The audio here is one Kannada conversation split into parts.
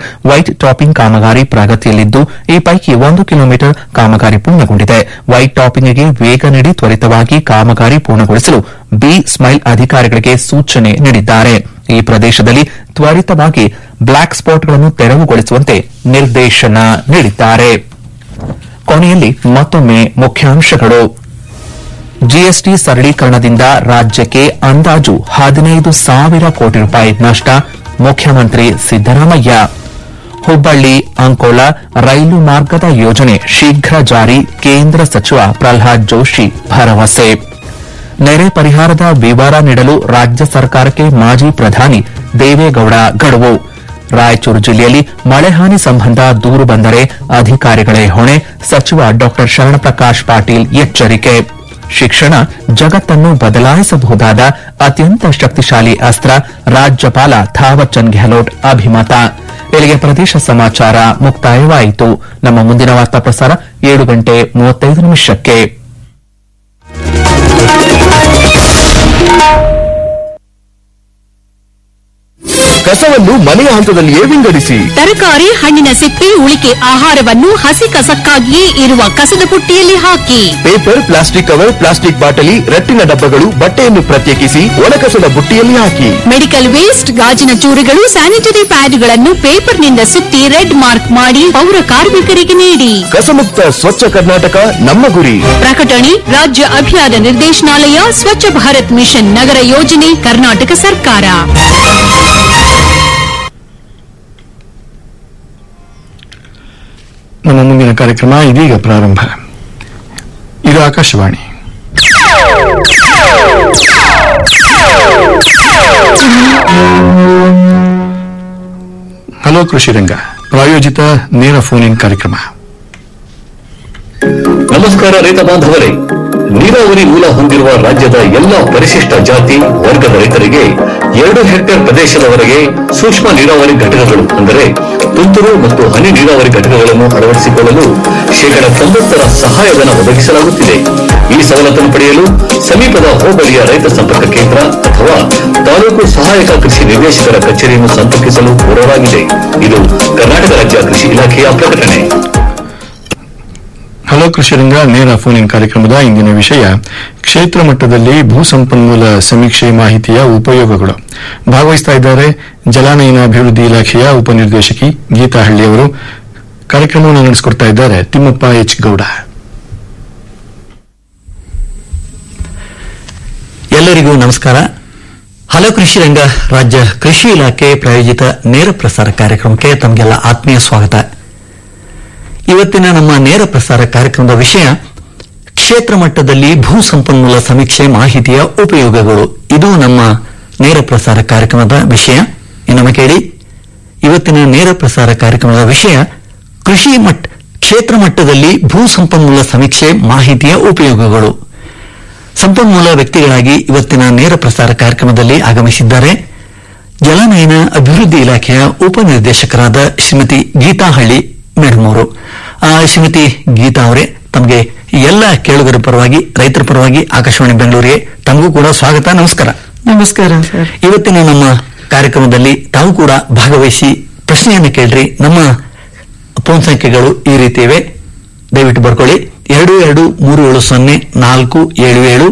ವೈಟ್ ಟಾಪಿಂಗ್ ಕಾಮಗಾರಿ ಪ್ರಗತಿಯಲ್ಲಿದ್ದು ಈ ಪೈಕಿ ಒಂದು ಕಿಲೋಮೀಟರ್ ಕಾಮಗಾರಿ ಪೂರ್ಣಗೊಂಡಿದೆ ವೈಟ್ ಟಾಪಿಂಗ್ಗೆ ವೇಗ ನೀಡಿ ತ್ವರಿತವಾಗಿ ಕಾಮಗಾರಿ ಪೂರ್ಣಗೊಳಿಸಲು ಬಿ ಸ್ಮೈಲ್ ಅಧಿಕಾರಿಗಳಿಗೆ ಸೂಚನೆ ನೀಡಿದ್ದಾರೆ ಈ ಪ್ರದೇಶದಲ್ಲಿ ತ್ವರಿತವಾಗಿ ಬ್ಲಾಕ್ ಸ್ಪಾಟ್ಗಳನ್ನು ತೆರವುಗೊಳಿಸುವಂತೆ ನಿರ್ದೇಶನ ನೀಡಿದ್ದಾರೆ ಕೊನೆಯಲ್ಲಿ ಮತ್ತೊಮ್ಮೆ ಮುಖ್ಯಾಂಶಗಳು ಜಿಎಸ್ಟಿ ಸರಳೀಕರಣದಿಂದ ರಾಜ್ಯಕ್ಕೆ ಅಂದಾಜು ಹದಿನೈದು ಸಾವಿರ ಕೋಟಿ ರೂಪಾಯಿ ನಷ್ಟ ಮುಖ್ಯಮಂತ್ರಿ ಸಿದ್ದರಾಮಯ್ಯ ಹುಬ್ಬಳ್ಳಿ ಅಂಕೋಲ ರೈಲು ಮಾರ್ಗದ ಯೋಜನೆ ಶೀಘ್ರ ಜಾರಿ ಕೇಂದ್ರ ಸಚಿವ ಪ್ರಹ್ಲಾದ್ ಜೋಶಿ ಭರವಸೆ ನೆರೆ ಪರಿಹಾರದ ವಿವರ ನೀಡಲು ರಾಜ್ಯ ಸರ್ಕಾರಕ್ಕೆ ಮಾಜಿ ಪ್ರಧಾನಿ ದೇವೇಗೌಡ ಗಡುವು ರಾಯಚೂರು ಜಿಲ್ಲೆಯಲ್ಲಿ ಮಳೆ ಹಾನಿ ಸಂಬಂಧ ದೂರು ಬಂದರೆ ಅಧಿಕಾರಿಗಳೇ ಹೊಣೆ ಸಚಿವ ಡಾ ಶರಣಪ್ರಕಾಶ್ ಪಾಟೀಲ್ ಎಚ್ಚರಿಕೆ ಶಿಕ್ಷಣ ಜಗತ್ತನ್ನು ಬದಲಾಯಿಸಬಹುದಾದ ಅತ್ಯಂತ ಶಕ್ತಿಶಾಲಿ ಅಸ್ತ್ರ ರಾಜ್ಯಪಾಲ ಥಾವರ್ಚಂದ್ ಗೆಹ್ಲೋಟ್ ಅಭಿಮತ ಇಲ್ಲಿಗೆ ಪ್ರದೇಶ ಸಮಾಚಾರ ಮುಕ್ತಾಯವಾಯಿತು ನಮ್ಮ ಮುಂದಿನ ವಾರ್ತಾ ಪ್ರಸಾರ ಏಳು ಗಂಟೆ ಮೂವತ್ತೈದು ನಿಮಿಷಕ್ಕೆ ಕಸವನ್ನು ಮನೆಯ ಹಂತದಲ್ಲಿಯೇ ವಿಂಗಡಿಸಿ ತರಕಾರಿ ಹಣ್ಣಿನ ಸಿಪ್ಪೆ ಉಳಿಕೆ ಆಹಾರವನ್ನು ಹಸಿ ಕಸಕ್ಕಾಗಿಯೇ ಇರುವ ಕಸದ ಪುಟ್ಟಿಯಲ್ಲಿ ಹಾಕಿ ಪೇಪರ್ ಪ್ಲಾಸ್ಟಿಕ್ ಕವರ್ ಪ್ಲಾಸ್ಟಿಕ್ ಬಾಟಲಿ ರಟ್ಟಿನ ಡಬ್ಬಗಳು ಬಟ್ಟೆಯನ್ನು ಪ್ರತ್ಯೇಕಿಸಿ ಒಣಕಸದ ಬುಟ್ಟಿಯಲ್ಲಿ ಹಾಕಿ ಮೆಡಿಕಲ್ ವೇಸ್ಟ್ ಗಾಜಿನ ಚೂರುಗಳು ಸ್ಯಾನಿಟರಿ ಪ್ಯಾಡ್ಗಳನ್ನು ಪೇಪರ್ನಿಂದ ಸುತ್ತಿ ರೆಡ್ ಮಾರ್ಕ್ ಮಾಡಿ ಪೌರ ಕಾರ್ಮಿಕರಿಗೆ ನೀಡಿ ಕಸಮುಕ್ತ ಸ್ವಚ್ಛ ಕರ್ನಾಟಕ ನಮ್ಮ ಗುರಿ ಪ್ರಕಟಣೆ ರಾಜ್ಯ ಅಭಿಯಾನ ನಿರ್ದೇಶನಾಲಯ ಸ್ವಚ್ಛ ಭಾರತ್ ಮಿಷನ್ ನಗರ ಯೋಜನೆ ಕರ್ನಾಟಕ ಸರ್ಕಾರ ನಮ್ಮ ಮುಂದಿನ ಕಾರ್ಯಕ್ರಮ ಇದೀಗ ಪ್ರಾರಂಭ ಇದು ಆಕಾಶವಾಣಿ ಹಲೋ ಕೃಷಿ ರಂಗ ಪ್ರಾಯೋಜಿತ ನೇರ ಫೋನ್ ಇನ್ ಕಾರ್ಯಕ್ರಮ ನಮಸ್ಕಾರ ರೈತ ಬಾಂಧವರೇ ನೀರಾವರಿ ಮೂಲ ಹೊಂದಿರುವ ರಾಜ್ಯದ ಎಲ್ಲ ಪರಿಶಿಷ್ಟ ಜಾತಿ ವರ್ಗದ ರೈತರಿಗೆ ಎರಡು ಹೆಕ್ಟೇರ್ ಪ್ರದೇಶದವರೆಗೆ ಸೂಕ್ಷ್ಮ ನೀರಾವರಿ ಘಟಕಗಳು ಅಂದರೆ ತುಂತುರು ಮತ್ತು ಹನಿ ನೀರಾವರಿ ಘಟಕಗಳನ್ನು ಅಳವಡಿಸಿಕೊಳ್ಳಲು ಶೇಕಡ ತೊಂಬತ್ತರ ಸಹಾಯಧನ ಒದಗಿಸಲಾಗುತ್ತಿದೆ ಈ ಸವಲತ್ತನ್ನು ಪಡೆಯಲು ಸಮೀಪದ ಹೋಬಳಿಯ ರೈತ ಸಂಪರ್ಕ ಕೇಂದ್ರ ಅಥವಾ ತಾಲೂಕು ಸಹಾಯಕ ಕೃಷಿ ನಿರ್ದೇಶಕರ ಕಚೇರಿಯನ್ನು ಸಂಪರ್ಕಿಸಲು ಕೋರಲಾಗಿದೆ ಇದು ಕರ್ನಾಟಕ ರಾಜ್ಯ ಕೃಷಿ ಇಲಾಖೆಯ ಪ್ರಕಟಣೆ ಹಲೋ ಕೃಷಿ ರಂಗ ನೇರ ಫೋನ್ ಇನ್ ಕಾರ್ಯಕ್ರಮದ ಇಂದಿನ ವಿಷಯ ಕ್ಷೇತ್ರ ಮಟ್ಟದಲ್ಲಿ ಭೂ ಸಂಪನ್ಮೂಲ ಸಮೀಕ್ಷೆ ಮಾಹಿತಿಯ ಉಪಯೋಗಗಳು ಭಾಗವಹಿಸ್ತಾ ಇದ್ದಾರೆ ಜಲಾನಯನ ಅಭಿವೃದ್ಧಿ ಇಲಾಖೆಯ ಉಪನಿರ್ದೇಶಕಿ ಗೀತಾ ಹಳ್ಳಿ ಅವರು ಕಾರ್ಯಕ್ರಮವನ್ನು ನಡೆಸಿಕೊಡ್ತಾ ಇದ್ದಾರೆ ತಿಮ್ಮಪ್ಪ ಎಚ್ ಗೌಡ ಎಲ್ಲರಿಗೂ ನಮಸ್ಕಾರ ಹಲೋ ಕೃಷಿ ರಂಗ ರಾಜ್ಯ ಕೃಷಿ ಇಲಾಖೆ ಪ್ರಾಯೋಜಿತ ನೇರ ಪ್ರಸಾರ ಕಾರ್ಯಕ್ರಮಕ್ಕೆ ತಮಗೆಲ್ಲ ಆತ್ಮೀಯ ಸ್ವಾಗತ ಇವತ್ತಿನ ನಮ್ಮ ನೇರ ಪ್ರಸಾರ ಕಾರ್ಯಕ್ರಮದ ವಿಷಯ ಕ್ಷೇತ್ರ ಮಟ್ಟದಲ್ಲಿ ಭೂ ಸಂಪನ್ಮೂಲ ಸಮೀಕ್ಷೆ ಮಾಹಿತಿಯ ಉಪಯೋಗಗಳು ಇದು ನಮ್ಮ ನೇರ ಪ್ರಸಾರ ಕಾರ್ಯಕ್ರಮದ ವಿಷಯ ಇನ್ನೊಮ್ಮೆ ಕೇಳಿ ಇವತ್ತಿನ ನೇರ ಪ್ರಸಾರ ಕಾರ್ಯಕ್ರಮದ ವಿಷಯ ಕೃಷಿ ಮಟ್ಟ ಕ್ಷೇತ್ರ ಮಟ್ಟದಲ್ಲಿ ಭೂ ಸಂಪನ್ಮೂಲ ಸಮೀಕ್ಷೆ ಮಾಹಿತಿಯ ಉಪಯೋಗಗಳು ಸಂಪನ್ಮೂಲ ವ್ಯಕ್ತಿಗಳಾಗಿ ಇವತ್ತಿನ ನೇರ ಪ್ರಸಾರ ಕಾರ್ಯಕ್ರಮದಲ್ಲಿ ಆಗಮಿಸಿದ್ದಾರೆ ಜಲಾನಯನ ಅಭಿವೃದ್ಧಿ ಇಲಾಖೆಯ ಉಪನಿರ್ದೇಶಕರಾದ ಶ್ರೀಮತಿ ಗೀತಾ ಹಳ್ಳಿ ಮೇಡಮ್ ಅವರು ಆ, ಶ್ರೀಮತಿ ಗೀತಾ ಅವರೇ ತಮಗೆ ಎಲ್ಲ ಕೇಳುಗರ ಪರವಾಗಿ ರೈತರ ಪರವಾಗಿ ಆಕಾಶವಾಣಿ ಬೆಂಗಳೂರಿಗೆ ತಮಗೂ ಕೂಡ ಸ್ವಾಗತ ನಮಸ್ಕಾರ ನಮಸ್ಕಾರ ಸರ್ ಇವತ್ತಿನ ನಮ್ಮ ಕಾರ್ಯಕ್ರಮದಲ್ಲಿ ತಾವು ಕೂಡ ಭಾಗವಹಿಸಿ ಪ್ರಶ್ನೆಯನ್ನು ಕೇಳ್ರಿ ನಮ್ಮ ಫೋನ್ ಸಂಖ್ಯೆಗಳು ಈ ರೀತಿ ಇವೆ ದಯವಿಟ್ಟು ಬರ್ಕೊಳ್ಳಿ ಎರಡು ಎರಡು ಮೂರು ಏಳು ಸೊನ್ನೆ ನಾಲ್ಕು ಏಳು ಏಳು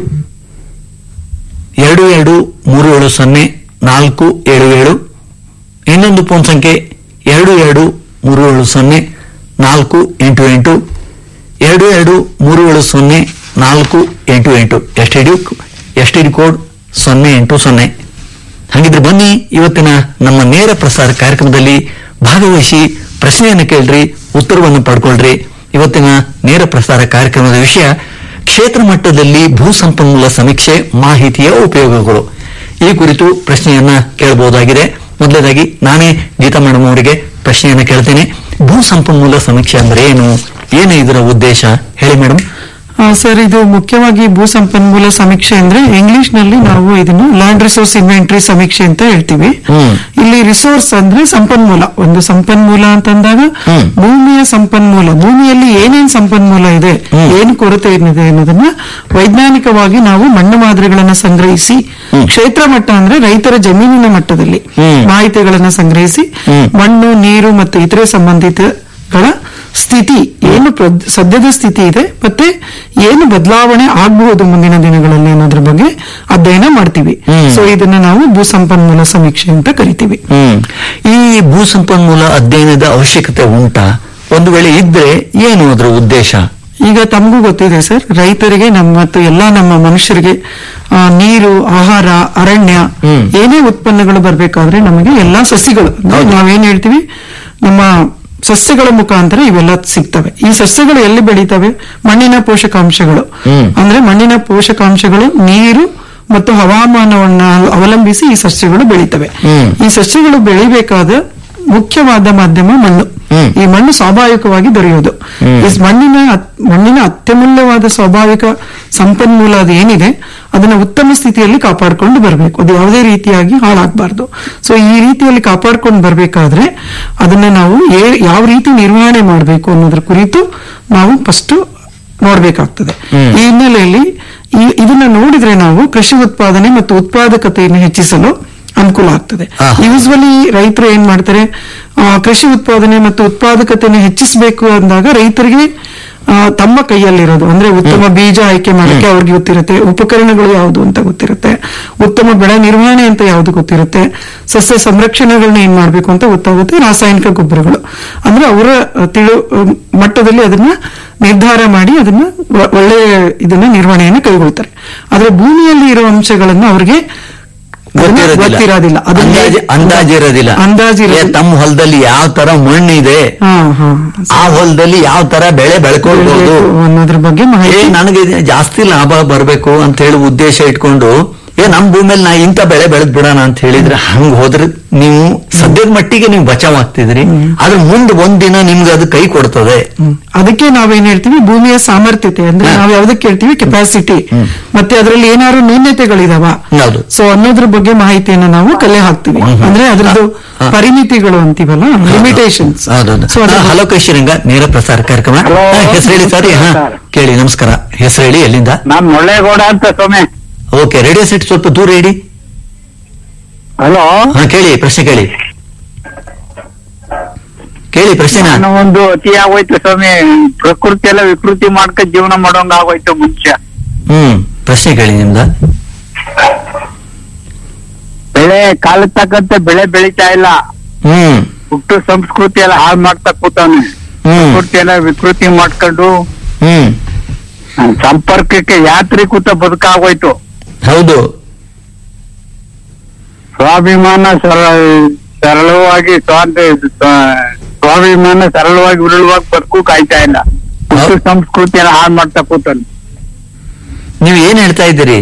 ಎರಡು ಎರಡು ಮೂರು ಏಳು ಸೊನ್ನೆ ನಾಲ್ಕು ಏಳು ಏಳು ಇನ್ನೊಂದು ಫೋನ್ ಸಂಖ್ಯೆ ಎರಡು ಎರಡು ಮೂರು ಏಳು ಸೊನ್ನೆ ನಾಲ್ಕು ಎಂಟು ಎಂಟು ಎರಡು ಎರಡು ಮೂರು ಏಳು ಸೊನ್ನೆ ನಾಲ್ಕು ಎಂಟು ಎಂಟು S T D S T D code ಸೊನ್ನೆ ಎಂಟು ಸೊನ್ನೆ ಹಾಗಿದ್ರೆ ಬನ್ನಿ ಇವತ್ತಿನ ನಮ್ಮ ನೇರ ಪ್ರಸಾರ ಕಾರ್ಯಕ್ರಮದಲ್ಲಿ ಭಾಗವಹಿಸಿ ಪ್ರಶ್ನೆಯನ್ನು ಕೇಳ್ರಿ ಉತ್ತರವನ್ನು ಪಡ್ಕೊಳ್ರಿ ಇವತ್ತಿನ ನೇರ ಪ್ರಸಾರ ಕಾರ್ಯಕ್ರಮದ ವಿಷಯ ಕ್ಷೇತ್ರ ಮಟ್ಟದಲ್ಲಿ ಭೂ ಸಂಪನ್ಮೂಲ ಸಮೀಕ್ಷೆ ಮಾಹಿತಿಯ ಉಪಯೋಗಗಳು ಈ ಕುರಿತು ಪ್ರಶ್ನೆಯನ್ನ ಕೇಳಬಹುದಾಗಿದೆ ಮೊದಲನೇದಾಗಿ ನಾನೇ ಗೀತಾ ಮೇಡಮ್ ಅವರಿಗೆ ಪ್ರಶ್ನೆಯನ್ನ ಕೇಳ್ತೇನೆ ಭೂ ಸಂಪನ್ಮೂಲ ಸಮೀಕ್ಷೆ ಅಂದ್ರೆ ಏನು ಏನು ಇದರ ಉದ್ದೇಶ ಹೇಳಿ ಮೇಡಮ್ ಆ, ಸರ್ ಇದು ಮುಖ್ಯವಾಗಿ ಭೂ ಸಂಪನ್ಮೂಲ ಸಮೀಕ್ಷೆ ಅಂದ್ರೆ ಇಂಗ್ಲಿಷ್ ನಲ್ಲಿ ನಾವು ಇದನ್ನು ಲ್ಯಾಂಡ್ ರಿಸೋರ್ಸ್ ಇನ್ವೆಂಟರಿ ಸಮೀಕ್ಷೆ ಅಂತ ಹೇಳ್ತೀವಿ ಹ್ಮ್. ಇಲ್ಲಿ ರಿಸೋರ್ಸ್ ಅಂದ್ರೆ ಸಂಪನ್ಮೂಲ ಒಂದು ಸಂಪನ್ಮೂಲ ಅಂತಂದಾಗ ಹ್ಮ್. ಭೂಮಿಯ ಸಂಪನ್ಮೂಲ ಭೂಮಿಯಲ್ಲಿ ಏನೇನ್ ಸಂಪನ್ಮೂಲ ಇದೆ ಏನು ಕೊರತೆ ಏನಿದೆ ಅನ್ನೋದನ್ನ ವೈಜ್ಞಾನಿಕವಾಗಿ ನಾವು ಮಣ್ಣು ಮಾದರಿಗಳನ್ನ ಸಂಗ್ರಹಿಸಿ ಕ್ಷೇತ್ರ ಮಟ್ಟ ಅಂದ್ರೆ ರೈತರ ಜಮೀನಿನ ಮಟ್ಟದಲ್ಲಿ ಹ್ಮ್. ಮಾಹಿತಿಗಳನ್ನ ಸಂಗ್ರಹಿಸಿ ಹ್ಮ್. ಮಣ್ಣು ನೀರು ಮತ್ತು ಇತರೆ ಸಂಬಂಧಿತಗಳ ಸ್ಥಿತಿ ಏನು ಪ್ರ- ಸದ್ಯದ ಸ್ಥಿತಿ ಇದೆ ಮತ್ತೆ ಏನು ಬದಲಾವಣೆ ಆಗಬಹುದು ಮುಂದಿನ ದಿನಗಳಲ್ಲಿ ಅನ್ನೋದ್ರ ಬಗ್ಗೆ ಅಧ್ಯಯನ ಮಾಡ್ತೀವಿ ಹ್ಮ್. ಸೊ ಇದನ್ನ ನಾವು ಭೂ ಸಂಪನ್ಮೂಲ ಸಮೀಕ್ಷೆ ಅಂತ ಕರಿತೀವಿ ಹ್ಮ್ ಈ ಭೂ ಸಂಪನ್ಮೂಲ ಅಧ್ಯಯನದ ಅವಶ್ಯಕತೆ ಉಂಟಾ ಒಂದು ವೇಳೆ ಇದ್ರೆ ಏನು ಅದರ ಉದ್ದೇಶ ಈಗ ತಮಗೂ ಗೊತ್ತಿದೆ ಸರ್ ರೈತರಿಗೆ ನಮ್ಮ ಮತ್ತು ಎಲ್ಲಾ ನಮ್ಮ ಮನುಷ್ಯರಿಗೆ ಆ, ನೀರು ಆಹಾರ ಅರಣ್ಯ ಹ್ಮ್. ಏನೇ ಉತ್ಪನ್ನಗಳು ಬರ್ಬೇಕಾದ್ರೆ ನಮಗೆ ಎಲ್ಲಾ ಸಸಿಗಳು ಅಂದ್ರೆ ನಾವೇನ್ ಹೇಳ್ತೀವಿ ನಮ್ಮ ಸಸ್ಯಗಳ ಮುಖಾಂತರ ಇವೆಲ್ಲ ಸಿಗ್ತವೆ ಈ ಸಸ್ಯಗಳು ಎಲ್ಲಿ ಬೆಳೀತವೆ ಮಣ್ಣಿನ ಪೋಷಕಾಂಶಗಳು ಹ್ಮ್. ಅಂದ್ರೆ ಮಣ್ಣಿನ ಪೋಷಕಾಂಶಗಳು ನೀರು ಮತ್ತು ಹವಾಮಾನವನ್ನ ಅವಲಂಬಿಸಿ ಈ ಸಸ್ಯಗಳು ಬೆಳೀತವೆ ಹ್ಮ್. ಈ ಸಸ್ಯಗಳು ಬೆಳಿಬೇಕಾದ ಮುಖ್ಯವಾದ ಮಾಧ್ಯಮ ಮಣ್ಣು ಹ್ಮ್. ಈ ಮಣ್ಣು ಸ್ವಾಭಾವಿಕವಾಗಿ ದೊರೆಯೋದು ಈ ಮಣ್ಣಿನ ಅತ್- ಮಣ್ಣಿನ ಅತ್ಯಮೂಲ್ಯವಾದ ಸ್ವಾಭಾವಿಕ ಸಂಪನ್ಮೂಲ ಅದು ಏನಿದೆ ಅದನ್ನ ಉತ್ತಮ ಸ್ಥಿತಿಯಲ್ಲಿ ಕಾಪಾಡಿಕೊಂಡು ಬರಬೇಕು ಅದು ಯಾವುದೇ ರೀತಿಯಾಗಿ ಹಾಳಾಗಬಾರ್ದು ಸೊ ಈ ರೀತಿಯಲ್ಲಿ ಕಾಪಾಡ್ಕೊಂಡು ಬರಬೇಕಾದ್ರೆ ಅದನ್ನ ನಾವು ಏ- ಯಾವ ರೀತಿ ನಿರ್ವಹಣೆ ಮಾಡಬೇಕು ಅನ್ನೋದ್ರ ಕುರಿತು ನಾವು ಫಸ್ಟ್ ನೋಡ್ಬೇಕಾಗ್ತದೆ ಈ ಹಿನ್ನೆಲೆಯಲ್ಲಿ ಈ ಇದನ್ನ ನೋಡಿದ್ರೆ ನಾವು ಕೃಷಿ ಉತ್ಪಾದನೆ ಮತ್ತು ಉತ್ಪಾದಕತೆಯನ್ನು ಹೆಚ್ಚಿಸಲು ಅನುಕೂಲ ಆಗ್ತದೆ ಆಹಾ. ಯೂಸ್ವಲಿ ರೈತರು ಏನ್ ಮಾಡ್ತಾರೆ ಆ, ಕೃಷಿ ಉತ್ಪಾದನೆ ಮತ್ತು ಉತ್ಪಾದಕತೆಯನ್ನು ಹೆಚ್ಚಿಸಬೇಕು ಅಂದಾಗ ರೈತರಿಗೆ ಆ, ತಮ್ಮ ಕೈಯಲ್ಲಿರೋದು ಅಂದ್ರೆ ಉತ್ತಮ ಬೀಜ ಆಯ್ಕೆ ಮಾಡಕ್ಕೆ ಅವ್ರಿಗೆ ಗೊತ್ತಿರುತ್ತೆ ಉಪಕರಣಗಳು ಯಾವುದು ಅಂತ ಗೊತ್ತಿರುತ್ತೆ ಉತ್ತಮ ಬೆಳೆ ನಿರ್ವಹಣೆ ಅಂತ ಯಾವುದು ಗೊತ್ತಿರುತ್ತೆ ಸಸ್ಯ ಸಂರಕ್ಷಣೆಗಳನ್ನ ಏನ್ ಮಾಡ್ಬೇಕು ಅಂತ ಗೊತ್ತಾಗುತ್ತೆ ರಾಸಾಯನಿಕ ಗೊಬ್ಬರಗಳು ಅಂದ್ರೆ ಅವರ ತಿಳು ಅಹ್, ಮಟ್ಟದಲ್ಲಿ ಅದನ್ನ ನಿರ್ಧಾರ ಮಾಡಿ ಅದನ್ನ ಒ- ಒಳ್ಳೆ ಇದನ್ನ ನಿರ್ವಹಣೆಯನ್ನು ಕೈಗೊಳ್ತಾರೆ ಆದ್ರೆ ಭೂಮಿಯಲ್ಲಿ ಇರೋ ಅಂಶಗಳನ್ನ ಅವ್ರಿಗೆ ಅದನ್ನ ಗೊತ್ತಿರೋದಿಲ್ಲ ಅದನ್ನ- ಅಂದಾಜ್- ಅಂದಾಜಿರೋದಿಲ್ಲ ಅಂದಾಜಿರೋದಿಲ್ಲ. ಏ, ತಮ್ಮ ಹೊಲದಲ್ಲಿ ಯಾವ ತರ ಮಣ್ಣಿದೆ ಹಾ ಹಾ ಆ ಹೊಲದಲ್ಲಿ ಯಾವ ತರ ಬೆಳೆ ಬೆಳ್ಕೊಳ್ಬಹುದು ಅನ್ನೋದ್ರ ಬಗ್ಗೆ ಏ ಮಾಹಿತಿ ನನಗೆ ಇದು ಜಾಸ್ತಿ ಲಾಭ ಬರಬೇಕು ಅಂತ ಹೇಳಿ ಉದ್ದೇಶ ಇಟ್ಕೊಂಡು ಏ ನಮ್ ಭೂಮಿಯಲ್ಲಿ ನಾ ಇಂಥ ಬೆಳೆ ಬೆಳೆದ್ ಬಿಡೋಣ ಅಂತ ಹೇಳಿದ್ರೆ ಹಂಗ್ ಹೋದ್ರೆ ನೀವು ಸದ್ಯದ ಮಟ್ಟಿಗೆ ನೀವು ಬಚಾವ್ ಆಗ್ತಿದ್ರಿ ಆದ್ರೆ ಮುಂದೆ ಒಂದಿನ ನಿಮ್ಗೆ ಅದು ಕೈ ಕೊಡ್ತದೆ ಹ್ಮ್. ಅದಕ್ಕೆ ನಾವೇನ್ ಹೇಳ್ತೀವಿ ಭೂಮಿಯ ಸಾಮರ್ಥ್ಯತೆ ಅಂದ್ರೆ ಹಾ. ನಾವ್ ಯಾವ್ದಕ್ಕೆ ಹೇಳ್ತೀವಿ ಕೆಪಾಸಿಟಿ ಮತ್ತೆ ಅದರಲ್ಲಿ ಏನಾದ್ರು ನ್ಯೂನ್ಯತೆಗಳಿದಾವ ಹೌದು. ಸೊ ಅನ್ನೋದ್ರ ಬಗ್ಗೆ ಮಾಹಿತಿಯನ್ನ ನಾವು ಕಲೆ ಹಾಕ್ತಿವಿ ಹ್ಮ್. ಅಂದ್ರೆ ಅದ್ರದ್ದು ಹಾ. ಪರಿಮಿತಿಗಳು ಅಂತೀವಲ್ಲ ಲಿಮಿಟೇಷನ್ಸ್ ಹೌದೌದು ಸೊ ಹಾ, ಹಲೋ ಕೃಷಿರಂಗ ನೇರ ಪ್ರಸಾರ ಕಾರ್ಯಕ್ರಮ ಹಲೋ. ಹೆಸರು ಹೇಳಿ ಸರ್ ಹಾ ನಮಸ್ಕಾರ. ಕೇಳಿ ನಮಸ್ಕಾರ ಹೆಸರು ಹೇಳಿ ಎಲ್ಲಿಂದ ನಾನ್ ಮುಳ್ಳೇಗೌಡ ಅಂತ ಸೊಮ್ಮೆ ಓಕೆ ರೇಡಿಯೋ ಸೆಟ್ ಸ್ವಲ್ಪ ದೂರ ಇಡಿ ಹಲೋ ಹಾ ಕೇಳಿ ಪ್ರಶ್ನೆ ಕೇಳಿ ಕೇಳಿ ಪ್ರಶ್ನೆನ ನಾನು ಒಂದು ಅತಿ ಆಗೋಯ್ತು ಸ್ವಾಮಿ ಪ್ರಕೃತಿ ಎಲ್ಲ ವಿಕೃತಿ ಮಾಡ್ಕ ಜೀವನ ಮಾಡೋಂಗ ಆಗೋಯ್ತು ಮುಂಚೆ ಹ್ಮ್ ಪ್ರಶ್ನೆ ಕೇಳಿ ನಿಮ್ದ ಬೆಳೆ ಕಾಲಕ್ಕೆ ತಕ್ಕಂತೆ ಬೆಳೆ ಬೆಳಿತಾ ಇಲ್ಲ ಹ್ಮ್ ಹುಟ್ಟು ಸಂಸ್ಕೃತಿ ಎಲ್ಲ ಹಾಳು ಮಾಡ್ತಾ ಕೂತಾನೆ ಹ್ಮ್ ಪ್ರಕೃತಿ ಎಲ್ಲ ವಿಕೃತಿ ಮಾಡ್ಕೊಂಡು ಹ್ಮ್ ಆ, ಸಂಪರ್ಕಕ್ಕೆ ಯಾತ್ರಿಕೂತ ಬದುಕಾಗೋಯ್ತು ಹೌದು ಸ್ವಾಭಿಮಾನ ಸರಳ ಸರಳವಾಗಿ ಸ್ವಾತಂತ್ರ್ಯ ಸ್ವ- ಸ್ವಾಭಿಮಾನ ಸರಳವಾಗಿ ಉರುಳುವಾಗಿ ಬದುಕು ಕಾಯ್ತಾ ಇಲ್ಲ ಹುಟ್ಟು ಹೌದು. ಸಂಸ್ಕೃತಿ ಎಲ್ಲ ಹಾಳು ಮಾಡ್ತಾ ಕೂತಾನೆ ನೀವು ಏನ್ ಹೇಳ್ತಾ ಇದ್ದೀರಿ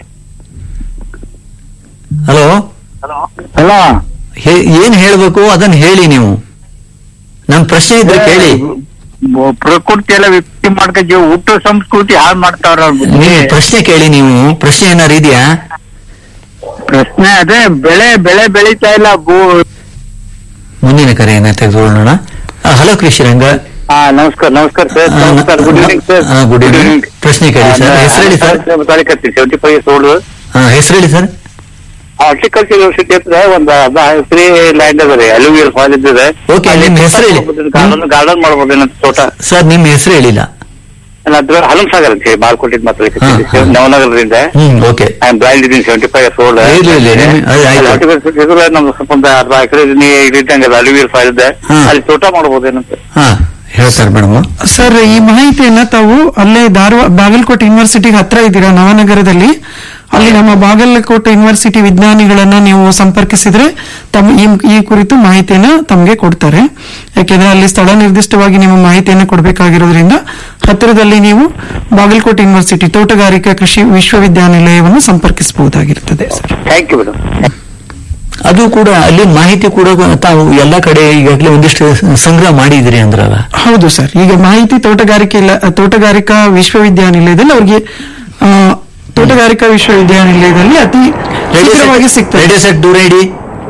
ಹಲೋ ಅಲ್ಲ ಏನ್ ಹೇಳ್ಬೇಕು ಅದನ್ನ ಹೇಳಿ ನೀವು ನಮ್ ಪ್ರಶ್ನೆ ಇದ್ರೆ ಕೇಳಿ ಬ- ಪ್ರಕೃತಿ ಎಲ್ಲ ವಿಕೃತಿ ಮಾಡ್ಕ ಜೀವ ಹುಟ್ಟು ಸಂಸ್ಕೃತಿ ಹಾಳು ಮಾಡ್ತಾವ್ರ ಅವ್ರ್ ಬುದ್ಧಿ. ನೀವು ಪ್ರಶ್ನೆ ಕೇಳಿ ನೀವು ಪ್ರಶ್ನೆ ಏನಾರು ಇದೆಯಾ ಪ್ರಶ್ನೆ ಅದೇ ಬೆಳೆ ಬೆಳೆ ಬೆಳೀತಾ ಇಲ್ಲ ಭೂ ಮುಂದಿನ ಕರೆಯನ್ನ ತೆಗೆದುಕೊಳ್ಳೋಣ ಹಲೋ ಕೃಷಿರಂಗ ಹಾ ನಮಸ್ಕಾರ ನಮಸ್ಕಾರ ಸರ್ ಆ, ನಮಸ್ಕಾರ ಗುಡ್ ಈವ್ನಿಂಗ್ ಸರ್ ಆ, good evening. ಪ್ರಶ್ನೆ ಕೇಳಿ ಸರ್. ಹೆಸ್ರು ಹೇಳಿ ಸರ್. ಸೆವೆಂಟಿ ಫೈವ್ ಸೋಳು ಹೆಸರು ಹೇಳಿ ಸರ್ ಹಾರ್ಟಿಕಲ್ಚರ್ ಯೂನಿವರ್ಸಿಟಿ ಹತ್ರ ಒಂದು ಫ್ರೀ ಲ್ಯಾಂಡ್ ಅದ ರೀ ಅಲುವಿಯಲ್ ಫಾಲ್ ಇದ್ದಿದೆ Okay, ನಿಮ್ ಹೆಸ್ರು ಹೇಳಿ. ಗಾರ್ಡನ್ ಗಾರ್ಡನ್ ಮಾಡ್ಬೋದೇನೋ ತೋಟ ಸರ್ ನಿಮ್ಮ ಹೆಸರು ಹೇಳಿಲ್ಲ ಅಲ್ಲ ಅದ್ರ ಹಲಂ ಸಾಗರ್ ಅಂತ ಹೇಳಿ ಬಾಲ್ಕೋಟಿದ್ ಮಾತ್ರ ಹಾ, ಹಾ. ನವನಗರದಿಂದ hmm okay I am blind ಇದೀನಿ ಸೆವೆಂಟಿ ಫೈವ್ ಇಯರ್ಸ್ ಓಲ್ಡ್ ಇರ್ಲಿ, ಇರ್ಲಿ, ನಿಮ್- ಅದು ಆಯ್ತು. ನಮ್ದು ಸ್ವಲ್ಪ ಒಂದು ಅರ್ಧ ಎಕರೆ ಇದ್ದಂಗೆ ಅಲುವಿಯಲ್ ಫಾಲ್ ಇದೆ ಹಾ. ಅಲ್ಲಿ ತೋಟ ಮಾಡ್ಬೋದೇನಂತ ಹಾ ಹೇಳ್ತಾರೆ ಮೇಡಮ್ ಸರ್ ಈ ಮಾಹಿತಿಯನ್ನ ತಾವು ಅಲ್ಲೇ ಧಾರವಾಡ ಬಾಗಲಕೋಟೆ ಯೂನಿವರ್ಸಿಟಿಗೆ ಹತ್ರ ಇದ್ದೀರಾ ನವನಗರದಲ್ಲಿ ಅಲ್ಲಿ ನಮ್ಮ ಬಾಗಲಕೋಟೆ ಯೂನಿವರ್ಸಿಟಿ ವಿಜ್ಞಾನಿಗಳನ್ನ ನೀವು ಸಂಪರ್ಕಿಸಿದ್ರೆ ತಮ್ಮ ಈ ಈ ಕುರಿತು ಮಾಹಿತಿಯನ್ನ ತಮಗೆ ಕೊಡ್ತಾರೆ ಯಾಕೆಂದ್ರೆ ಅಲ್ಲಿ ಸ್ಥಳ ನಿರ್ದಿಷ್ಟವಾಗಿ ನಿಮ್ಮ ಮಾಹಿತಿಯನ್ನ ಕೊಡಬೇಕಾಗಿರೋದ್ರಿಂದ ಹತ್ತಿರದಲ್ಲಿ ನೀವು ಬಾಗಲಕೋಟೆ ಯೂನಿವರ್ಸಿಟಿ ತೋಟಗಾರಿಕಾ ಕೃಷಿ ವಿಶ್ವವಿದ್ಯಾನಿಲಯವನ್ನು ಸಂಪರ್ಕಿಸಬಹುದಾಗಿರುತ್ತದೆ ಸರ್ ಥ್ಯಾಂಕ್ ಯು ಮೇಡಮ್ ಅದು ಕೂಡ ಅಲ್ಲಿ ಮಾಹಿತಿ ಕೂಡ ತಾವು ಎಲ್ಲ ಕಡೆ ಈಗಾಗಲೇ ಒಂದಿಷ್ಟು ಸಂಗ್ರಹ ಮಾಡಿದಿರಿ ಅಂದ್ರಲ್ಲ ಹೌದು ಸರ್ ಈಗ ಮಾಹಿತಿ ತೋಟಗಾರಿಕೆ ಇಲ್ಲ ತೋಟಗಾರಿಕಾ ವಿಶ್ವವಿದ್ಯಾನಿಲಯದಲ್ಲಿ ಅವ್ರಿಗೆ ಆ, ತೋಟಗಾರಿಕಾ ವಿಶ್ವವಿದ್ಯಾನಿಲಯದಲ್ಲಿ ಅತಿ ಶೀಘ್ರವಾಗಿ ಸಿಗ್ತದೆ ready set do ready